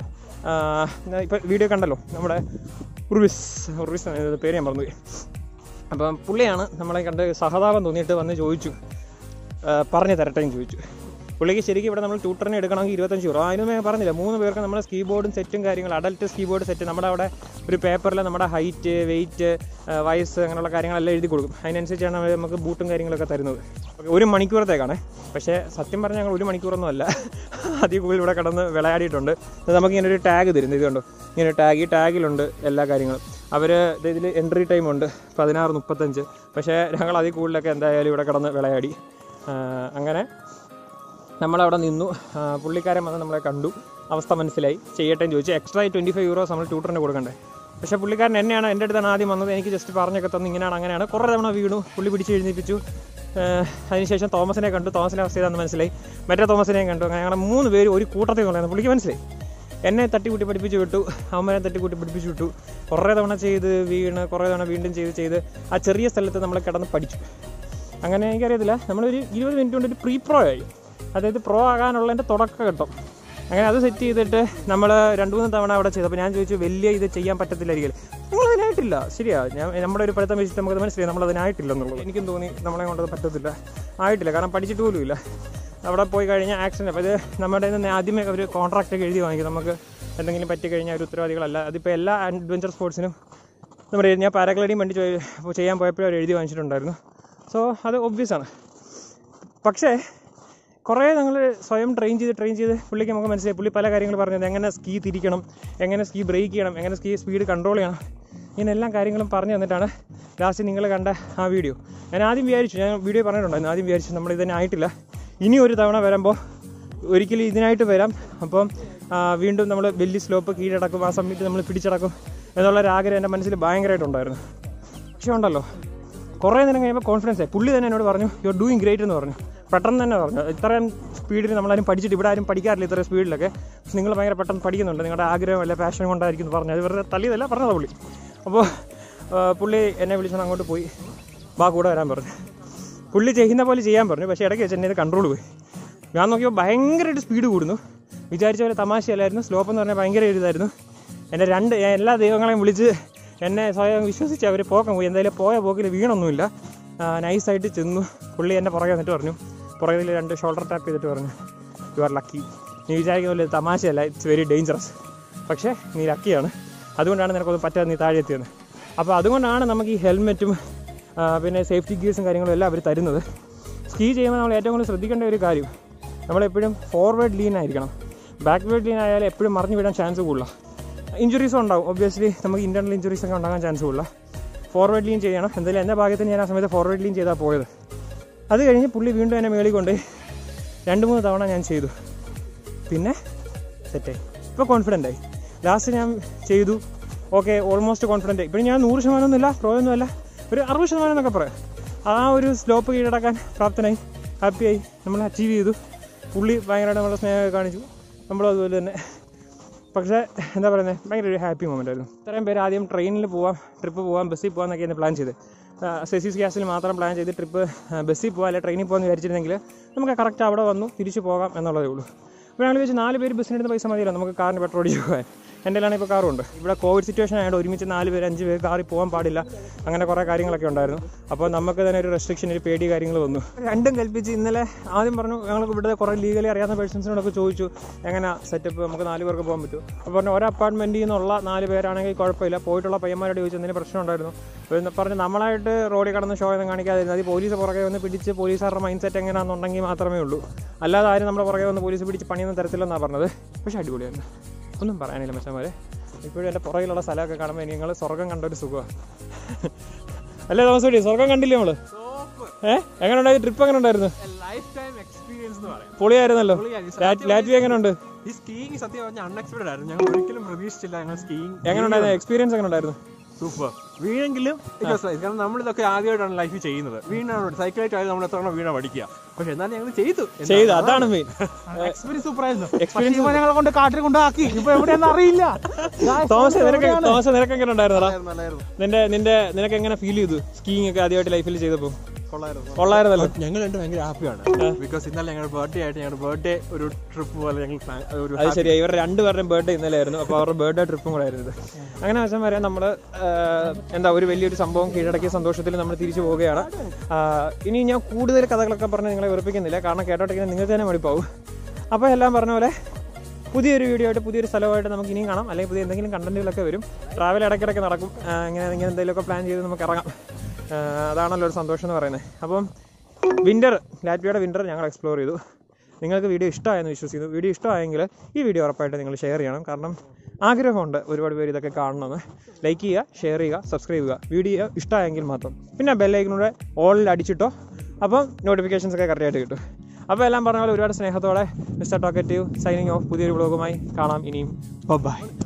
ഇപ്പം വീഡിയോ കണ്ടല്ലോ നമ്മുടെ ഉർവിസ് ഉർവിസ് എന്ന പേര് ഞാൻ മറന്നുപോയി അപ്പം പുള്ളിയാണ് നമ്മളെ കണ്ട് സഹതാപം തോന്നിയിട്ട് വന്ന് ചോദിച്ചു ആ, പറഞ്ഞു തരട്ടെയും ചോദിച്ചു പുള്ളിക്ക് ശരിക്കും ഇവിടെ നമ്മൾ ട്യൂട്ടറിന് എടുക്കണമെങ്കിൽ ഇരുപത്തഞ്ച് രൂപ അതിനും ഞാൻ പറഞ്ഞില്ല മൂന്ന് പേർക്ക് നമ്മൾ സ്കീ ബോർഡും സെറ്റും കാര്യങ്ങളും അഡൽട്ട് സ്കീ ബോർഡ് സെറ്റ് നമ്മുടെ അവിടെ ഒരു പേപ്പറിൽ നമ്മുടെ ഹൈറ്റ് വെയിറ്റ് വയസ്സ് അങ്ങനെയുള്ള കാര്യങ്ങളെല്ലാം എഴുതി കൊടുക്കും അതിനനുസരിച്ചാണ് അവർ നമുക്ക് ബൂട്ടും കാര്യങ്ങളൊക്കെ തരുന്നത് ഒരു മണിക്കൂറത്തേക്കാണ് പക്ഷേ സത്യം പറഞ്ഞാൽ ഞങ്ങൾ ഒരു മണിക്കൂറൊന്നും അല്ല അതിൽ കൂടുതൽ ഇവിടെ കിടന്ന് വിളയാടിയിട്ടുണ്ട് ഇത് നമുക്കിങ്ങനെ ഒരു ടാഗ് തരുന്നത് ഇത് കണ്ടോ ഇങ്ങനെ ടാഗ് ഈ ടാഗിലുണ്ട് എല്ലാ കാര്യങ്ങളും അവർ ഇതിൽ എൻട്രി ടൈം ഉണ്ട് പതിനാറ് മുപ്പത്തഞ്ച് പക്ഷേ ഞങ്ങൾ അതിൽ കൂടുതലൊക്കെ എന്തായാലും ഇവിടെ കിടന്ന് വിളയാടി ആ, അങ്ങനെ നമ്മളവിടെ നിന്നു ആ, പുള്ളിക്കാരൻ വന്ന് നമ്മളെ കണ്ടു അവസ്ഥ മനസ്സിലായി ചെയ്യട്ടെ എന്ന് ചോദിച്ചു എക്സ്ട്രാ ട്വൻറ്റി ഫൈവ് യൂറോസ് നമ്മൾ ട്യൂട്ടറിന് കൊടുക്കണ്ടേ പക്ഷേ പുള്ളിക്കാരൻ എന്നെയാണ് എൻ്റെ അടുത്താണ് ആദ്യം വന്നത് എനിക്ക് ജസ്റ്റ് പറഞ്ഞൊക്കെ തന്നു ഇങ്ങനെയാണ് അങ്ങനെയാണ് കുറേ തവണ വീണു പുള്ളി പിടിച്ച് എഴുന്നേപ്പിച്ചു ഏഹ് അതിനുശേഷം തോമസിനെ കണ്ടു തോമസിനെ അവസ്ഥ ചെയ്താന്ന് മനസ്സിലായി മറ്റേ തോമസിനെയും കണ്ടു അങ്ങനെ ഞങ്ങളുടെ മൂന്ന് പേര് ഒരു കൂട്ടത്തിൽ കൊണ്ടായിരുന്നു പുള്ളിക്ക് മനസ്സിലായി എന്നെ തട്ടിക്കൂട്ടി പഠിപ്പിച്ച് വിട്ടു അവന്മാരെ തട്ടിക്കൂട്ടി പഠിപ്പിച്ച് വിട്ടു കുറേ തവണ ചെയ്ത് വീണ് കുറേ തവണ വീണ്ടും ചെയ്ത് ചെയ്ത് ആ ചെറിയ സ്ഥലത്ത് നമ്മൾ കിടന്ന് പഠിച്ചു അങ്ങനെ എനിക്കറിയത്തില്ല നമ്മളൊരു ഇരുപത് മിനിറ്റ് കൊണ്ട് ഒരു പ്രീ പ്രോ ആയി അതായത് പ്രോ ആകാനുള്ളതിൻ്റെ തുടക്കം ഘട്ടം അങ്ങനെ അത് സെറ്റ് ചെയ്തിട്ട് നമ്മൾ രണ്ട് മൂന്ന് തവണ അവിടെ ചെയ്തു അപ്പോൾ ഞാൻ ചോദിച്ചു വലിയ ഇത് ചെയ്യാൻ പറ്റത്തില്ലായിരിക്കും നിങ്ങൾ അതിനായിട്ടില്ല ശരിയാ ഞാൻ നമ്മുടെ ഒരു പഠിത്തം വെച്ചിട്ട് നമുക്ക് മനസ്സിലായി നമ്മൾ അതിനായിട്ടില്ല എന്നുള്ളത് എനിക്കും തോന്നി നമ്മളെ കൊണ്ടത് പറ്റത്തില്ല ആയിട്ടില്ല കാരണം പഠിച്ചിട്ട് പോലും ഇല്ല അവിടെ പോയി കഴിഞ്ഞാൽ ആക്സിഡൻറ്റ് അപ്പോൾ ഇത് നമ്മുടെ കയ്യിൽ നിന്ന് ആദ്യമേ അവർ കോൺട്രാക്റ്റ് ഒക്കെ എഴുതി വാങ്ങിക്കും നമുക്ക് എന്തെങ്കിലും പറ്റി കഴിഞ്ഞാൽ ഒരു ഉത്തരവാദികളല്ല അതിപ്പോൾ എല്ലാ അഡ്വഞ്ചർ സ്പോർട്സിനും നമ്മുടെ ഞാൻ പാരാഗ്ലൈഡിങ് വേണ്ടി ചോ- ചെയ്യാൻ പോയപ്പോഴും അവർ എഴുതി വാങ്ങിച്ചിട്ടുണ്ടായിരുന്നു സോ അത് ഒബ്വിയസ് ആണ് പക്ഷേ കുറേ ഞങ്ങൾ സ്വയം ട്രെയിൻ ചെയ്ത് ട്രെയിൻ ചെയ്ത് പുള്ളിക്ക് നമുക്ക് മനസ്സിലായി പുള്ളി പല കാര്യങ്ങൾ പറഞ്ഞത് എങ്ങനെ സ്കീ തിരിക്കണം എങ്ങനെ സ്കീ ബ്രേക്ക് ചെയ്യണം എങ്ങനെ സ്കീ സ്പീഡ് കൺട്രോൾ ചെയ്യണം ഇങ്ങനെ എല്ലാ കാര്യങ്ങളും പറഞ്ഞു തന്നിട്ടാണ് ലാസ്റ്റ് നിങ്ങൾ കണ്ട ആ വീഡിയോ ഞാൻ ആദ്യം വിചാരിച്ചു ഞാൻ വീഡിയോ പറഞ്ഞിട്ടുണ്ടായിരുന്നു ആദ്യം വിചാരിച്ചു നമ്മൾ ഇതിനെ ആയിട്ടില്ല ഇനി ഒരു തവണ വരുമ്പോൾ ഒരിക്കലും ഇതിനായിട്ട് വരാം അപ്പം ആ, വീണ്ടും നമ്മൾ വലിയ സ്ലോപ്പ് കീഴടക്കും ആ സമയത്ത് നമ്മൾ പിടിച്ചടക്കും എന്നുള്ളൊരു ആഗ്രഹം എൻ്റെ മനസ്സിൽ ഭയങ്കരമായിട്ടുണ്ടായിരുന്നു പക്ഷേ ഉണ്ടല്ലോ കുറേ നേരം കഴിയുമ്പോൾ കോൺഫിഡൻസ് ആയി പുള്ളി തന്നെ എന്നോട് പറഞ്ഞു യു ആർ ഡൂയിങ് ഗ്രേറ്റ് എന്ന് പറഞ്ഞു പെട്ടെന്ന് തന്നെ പറഞ്ഞു ഇത്രയും സ്പീഡിൽ നമ്മളാരും പഠിച്ചിട്ട് ഇവിടെ ആരും പഠിക്കാറില്ല ഇത്രയും സ്പീഡിലൊക്കെ പക്ഷെ നിങ്ങൾ ഭയങ്കര പെട്ടെന്ന് പഠിക്കുന്നുണ്ട് നിങ്ങളുടെ ആഗ്രഹം അല്ല പാഷൻ കൊണ്ടായിരിക്കും എന്ന് പറഞ്ഞു അത് വെറുതെ തള്ളിയതല്ല പറഞ്ഞത് പുള്ളി അപ്പോൾ ആ, പുള്ളി എന്നെ വിളിച്ചോണ്ട് അങ്ങോട്ട് പോയി വാ കൂടെ വരാൻ പറഞ്ഞു പുള്ളി ചെയ്യുന്ന പോലെ ചെയ്യാൻ പറഞ്ഞു പക്ഷേ ഇടയ്ക്ക് വെച്ച് എന്നെ ഇത് കൺട്രോൾ പോയി ഞാൻ നോക്കിയപ്പോൾ ഭയങ്കരമായിട്ട് സ്പീഡ് കൂടുന്നു വിചാരിച്ച പോലെ തമാശയല്ലായിരുന്നു സ്ലോപ്പ് എന്ന് പറഞ്ഞാൽ ഭയങ്കര ഒരു ഇതായിരുന്നു എൻ്റെ രണ്ട് ഞാൻ എല്ലാ ദൈവങ്ങളെയും വിളിച്ച് എന്നെ സ്വയം വിശ്വസിച്ച് അവർ പോക്കാൻ പോയി എന്തായാലും പോയ പോക്കിൽ വീണൊന്നുമില്ല നൈസായിട്ട് ചെന്നു പുള്ളി എന്നെ പുറകെ വന്നിട്ട് പറഞ്ഞു പുറകിൽ രണ്ട് ഷോൾഡർ ടാപ്പ് ചെയ്തിട്ട് പറഞ്ഞു യു ആർ ലക്കി നീ വിചാരിക്കുന്ന പോലെ ഇത് തമാശയല്ല ഇറ്റ്സ് വെരി ഡേഞ്ചറസ് പക്ഷേ നീ ലക്കിയാണ് അതുകൊണ്ടാണ് നിനക്കൊന്നും പറ്റാതെ നീ താഴെ എത്തിയത് അപ്പോൾ അതുകൊണ്ടാണ് നമുക്ക് ഈ ഹെൽമെറ്റും പിന്നെ സേഫ്റ്റി ഗിയേഴ്സും കാര്യങ്ങളും എല്ലാം അവർ തരുന്നത് സ്കീ ചെയ്യുമ്പോൾ നമ്മൾ ഏറ്റവും കൂടുതൽ ശ്രദ്ധിക്കേണ്ട ഒരു കാര്യം നമ്മളെപ്പോഴും ഫോർവേഡ് ലീൻ ആയിരിക്കണം ബാക്ക്വേഡ് ലീൻ ആയാലും എപ്പോഴും മറിഞ്ഞു വീഴാൻ ചാൻസ് കൂടുതലാണ് ഇഞ്ചുറീസും ഉണ്ടാവും ഒബ്വിയസ്ലി നമുക്ക് ഇൻറ്റർണൽ ഇഞ്ചുറീസ് ഒക്കെ ഉണ്ടാകാൻ ചാൻസ് കൂടുതലാണ് ഫോർവേഡ് ലീൻ ചെയ്യണം എന്തായാലും എൻ്റെ ഭാഗത്തിന് ഞാൻ ആ സമയത്ത് ഫോർവേഡ് ലീൻ ചെയ്താൽ പോയത് അത് കഴിഞ്ഞ് പുള്ളി വീണ്ടും എന്നെ മേളിൽ കൊണ്ട് രണ്ട് മൂന്ന് തവണ ഞാൻ ചെയ്തു പിന്നെ സെറ്റായി ഇപ്പോൾ കോൺഫിഡൻ്റ് ആയി ലാസ്റ്റ് ഞാൻ ചെയ്തു ഓക്കെ ഓൾമോസ്റ്റ് കോൺഫിഡൻ്റ് ആയി ഇപ്പോഴും ഞാൻ നൂറ് ശതമാനമൊന്നുമില്ല പ്രോ ഒന്നുമല്ല ഒരു അറുപത് ശതമാനം എന്നൊക്കെ പറയാം ആ ഒരു സ്ലോപ്പ് കീഴടക്കാൻ പ്രാപ്തനായി ഹാപ്പിയായി നമ്മൾ അച്ചീവ് ചെയ്തു പുള്ളി ഭയങ്കരമായിട്ട് നമ്മളെ സ്നേഹമൊക്കെ കാണിച്ചു നമ്മളും അതുപോലെ തന്നെ പക്ഷേ എന്താ പറയുന്നത് ഭയങ്കര ഒരു ഹാപ്പി മൊമെൻ്റ് ആയിരുന്നു ഇത്രയും പേര് ആദ്യം ട്രെയിനിൽ പോവാം ട്രിപ്പ് പോവാം ബസ്സിൽ പോകാം എന്നൊക്കെയാണ് പ്ലാൻ ചെയ്ത് സെസീസ് ഗ്യാസിൽ മാത്രം പ്ലാൻ ചെയ്ത് ട്രിപ്പ് ബസ്സിൽ പോകാം അല്ലെങ്കിൽ ട്രെയിനിൽ പോകാമെന്ന് വിചാരിച്ചിരുന്നെങ്കിൽ നമുക്ക് കറക്റ്റ് അവിടെ വന്നു തിരിച്ചു പോകാം എന്നുള്ളതേ ഉള്ളൂ അപ്പോൾ ഞങ്ങൾ വെച്ച് നാല് പേര് ബസ്സിനെടുത്ത് പൈസ മതിയല്ലോ നമുക്ക് കാറിന് പെട്രോൾ അടിച്ച് പോകാൻ എൻ്റെ കയ്യിലാണ് ഇപ്പോൾ കാറുണ്ട് ഇവിടെ കോവിഡ് സിറ്റുവേഷൻ ആയതുകൊണ്ട് ഒരുമിച്ച് നാല് പേര് അഞ്ച് പേര് കാറിൽ പോകാൻ പാടില്ല അങ്ങനെ കുറേ കാര്യങ്ങളൊക്കെ ഉണ്ടായിരുന്നു അപ്പോൾ നമുക്ക് തന്നെ ഒരു റെസ്ട്രിക്ഷൻ ഒരു പേടി കാര്യങ്ങൾ വന്നു രണ്ടും കൽപ്പിച്ച് ഇന്നലെ ആദ്യം പറഞ്ഞു ഞങ്ങൾക്ക് ഇവിടെ കുറേ ലീഗലി അറിയാവുന്ന പേഴ്സൺസിനോടൊക്കെ ചോദിച്ചു എങ്ങനെ സെറ്റപ്പ് നമുക്ക് നാല് പേർക്ക് പോകാൻ പറ്റും അപ്പോൾ പറഞ്ഞു ഒരു അപ്പാർട്ട്മെൻറ്റിൽ നിന്നുള്ള നാല് പേരാണെങ്കിൽ കുഴപ്പമില്ല പോയിട്ടുള്ള പയ്യന്മാരോട് ചോദിച്ചു എന്തെങ്കിലും പ്രശ്നം ഉണ്ടായിരുന്നു അപ്പോൾ എന്ന് പറഞ്ഞ് നമ്മളായിട്ട് റോഡിൽ കടന്ന് ഷോ ഒന്നും കാണിക്കാതിരുന്നത് അത് പോലീസ് പുറകെ വന്ന് പിടിച്ച് പോലീസുകാരുടെ മൈൻഡ് സെറ്റ് എങ്ങനെയാണെന്നുണ്ടെങ്കിൽ മാത്രമേ ഉള്ളൂ അല്ലാതെ ആരും നമ്മുടെ പുറകെ വന്ന് പോലീസ് പിടിച്ച് പണിയൊന്നും തരത്തില്ലെന്നാണ് പറഞ്ഞത് പക്ഷേ അടിപൊളിയായിരുന്നു ഒന്നും പറയാനില്ല മച്ചന്മാരെ ഇപ്പോഴും എൻ്റെ പുറകിലുള്ള സ്ഥലമൊക്കെ കാണുമ്പോൾ നിങ്ങൾ സ്വർഗം കണ്ട ഒരു സുഖമാണ് അല്ലേ താമസോടി സ്വർഗം കണ്ടില്ലേ നമ്മള് ഏഹ് എങ്ങനെ ഉണ്ടായി ട്രിപ്പ് എങ്ങനെ ഉണ്ടായിരുന്നു ലൈഫ് ടൈം എക്സ്പീരിയൻസ് എന്ന് പറയാം പൊളിയായിരുന്നല്ലോ പൊളിയായിരുന്നു. ലാറ്റ്- ലാറ്റ്വിയ എങ്ങനെ ഉണ്ട് ഈ സ്കീയിങ് സത്യം പറഞ്ഞാൽ അൺഎക്സ്പെക്ടഡ് ആയിരുന്നു ഞങ്ങൾ ഒരിക്കലും പ്രതീക്ഷിച്ചില്ല ഞങ്ങൾ സ്കീയിങ് എങ്ങനെ ഉണ്ടായിരുന്നു എക്സ്പീരിയൻസ് എങ്ങനെ ഉണ്ടായിരുന്നു സൂപ്പർ വീണെങ്കിലും it was nice. കാരണം നമ്മളിതൊക്കെ ആദ്യമായിട്ടാണ് ലൈഫിൽ ചെയ്യുന്നത് വീണാണ് സൈക്കിളായിട്ട് ആയത് നമ്മൾ എത്ര തവണ വീണ പഠിക്കുക പക്ഷെ എന്നാലും ഞങ്ങൾ ചെയ്തു ചെയ്ത് അതാണ് മെയിൻ എക്സ്പീരിയൻസ് സൂപ്പർ ആയിരുന്നു Experience പക്ഷേ ഇവൻ ഞങ്ങളെ കൊണ്ട് കാട്ടിൽ കൊണ്ടാക്കി ഇപ്പൊ എവിടെയാണെന്ന് അറിയില്ല തോമസ് നിനക്ക് തോമസ് നിനക്ക് എങ്ങനെ ഉണ്ടായിരുന്നടാ നല്ലായിരുന്നു നിന്റെ നിന്റെ നിനക്ക് എങ്ങനെ ഫീൽ ചെയ്തു സ്കീയിങ് ഒക്കെ ആദ്യമായിട്ട് ലൈഫിൽ ചെയ്തപ്പോ കൊള്ളായിരുന്നു കൊള്ളായിരുന്നല്ലോ ഞങ്ങൾ രണ്ട് ഭയങ്കര ഹാപ്പിയാണ് ബിക്കോസ് ഇന്നലെ ഞങ്ങളുടെ ബർത്ത്ഡേ ആയിട്ട് ഞങ്ങളുടെ ബർത്ത്ഡേ ഒരു ട്രിപ്പ് പോലെ ഞങ്ങൾ plan- ഒരു അത് ശരിയാ ഇവരുടെ രണ്ടുപേരുടെയും ബർത്ത്ഡേ ഇന്നലെ ആയിരുന്നു അപ്പോൾ അവരുടെ ബർത്ത്ഡേ ട്രിപ്പും കൂടെ ആയിരുന്നു ഇത് അങ്ങനെ വശം വരെ നമ്മൾ എന്താ ഒരു വലിയൊരു സംഭവം കീഴടക്കിയ സന്തോഷത്തിൽ നമ്മൾ തിരിച്ചു പോവുകയാണ് ആ, ഇനി ഞാൻ കൂടുതൽ കഥകളൊക്കെ പറഞ്ഞ് നിങ്ങളെ വെറുപ്പിക്കുന്നില്ല കാരണം കേട്ടോട്ടെങ്കിൽ നിങ്ങൾക്ക് തന്നെ മടിപ്പാവും അപ്പോൾ എല്ലാം പറഞ്ഞ പോലെ പുതിയൊരു വീഡിയോ ആയിട്ട് പുതിയൊരു സ്ഥലമായിട്ട് നമുക്ക് ഇനിയും കാണാം അല്ലെങ്കിൽ പുതിയ എന്തെങ്കിലും കണ്ടന്റുകളൊക്കെ വരും ട്രാവൽ ഇടയ്ക്കിടയ്ക്ക് നടക്കും ആ, ഇങ്ങനെ ഇങ്ങനെ എന്തെങ്കിലുമൊക്കെ പ്ലാൻ ചെയ്ത് നമുക്ക് ഇറങ്ങാം ആ, അതാണല്ലോ ഒരു സന്തോഷം എന്ന് പറയുന്നത് അപ്പം വിൻ്റർ ലാറ്റ്വിയുടെ വിൻ്റർ ഞങ്ങൾ എക്സ്പ്ലോർ ചെയ്തു നിങ്ങൾക്ക് വീഡിയോ ഇഷ്ടമായെന്ന് വിശ്വസിക്കുന്നു വീഡിയോ ഇഷ്ടമായെങ്കിൽ ഈ വീഡിയോ ഉറപ്പായിട്ട് നിങ്ങൾ ഷെയർ ചെയ്യണം കാരണം ആഗ്രഹമുണ്ട് ഒരുപാട് പേര് ഇതൊക്കെ കാണണമെന്ന് ലൈക്ക് ചെയ്യുക ഷെയർ ചെയ്യുക സബ്സ്ക്രൈബ് ചെയ്യുക വീഡിയോ ഇഷ്ടമായെങ്കിൽ മാത്രം പിന്നെ ബെല്ലൈക്കിനൂടെ ഓളിൽ അടിച്ചിട്ടോ അപ്പം നോട്ടിഫിക്കേഷൻസ് ഒക്കെ കറക്റ്റായിട്ട് കിട്ടും അപ്പോൾ എല്ലാം പറഞ്ഞ പോലെ ഒരുപാട് സ്നേഹത്തോടെ മിസ്റ്റർ ടോക്കറ്റീവ് സൈനിങ് ഓഫ് പുതിയൊരു ബ്ലോഗുമായി കാണാം ഇനിയും ബൈ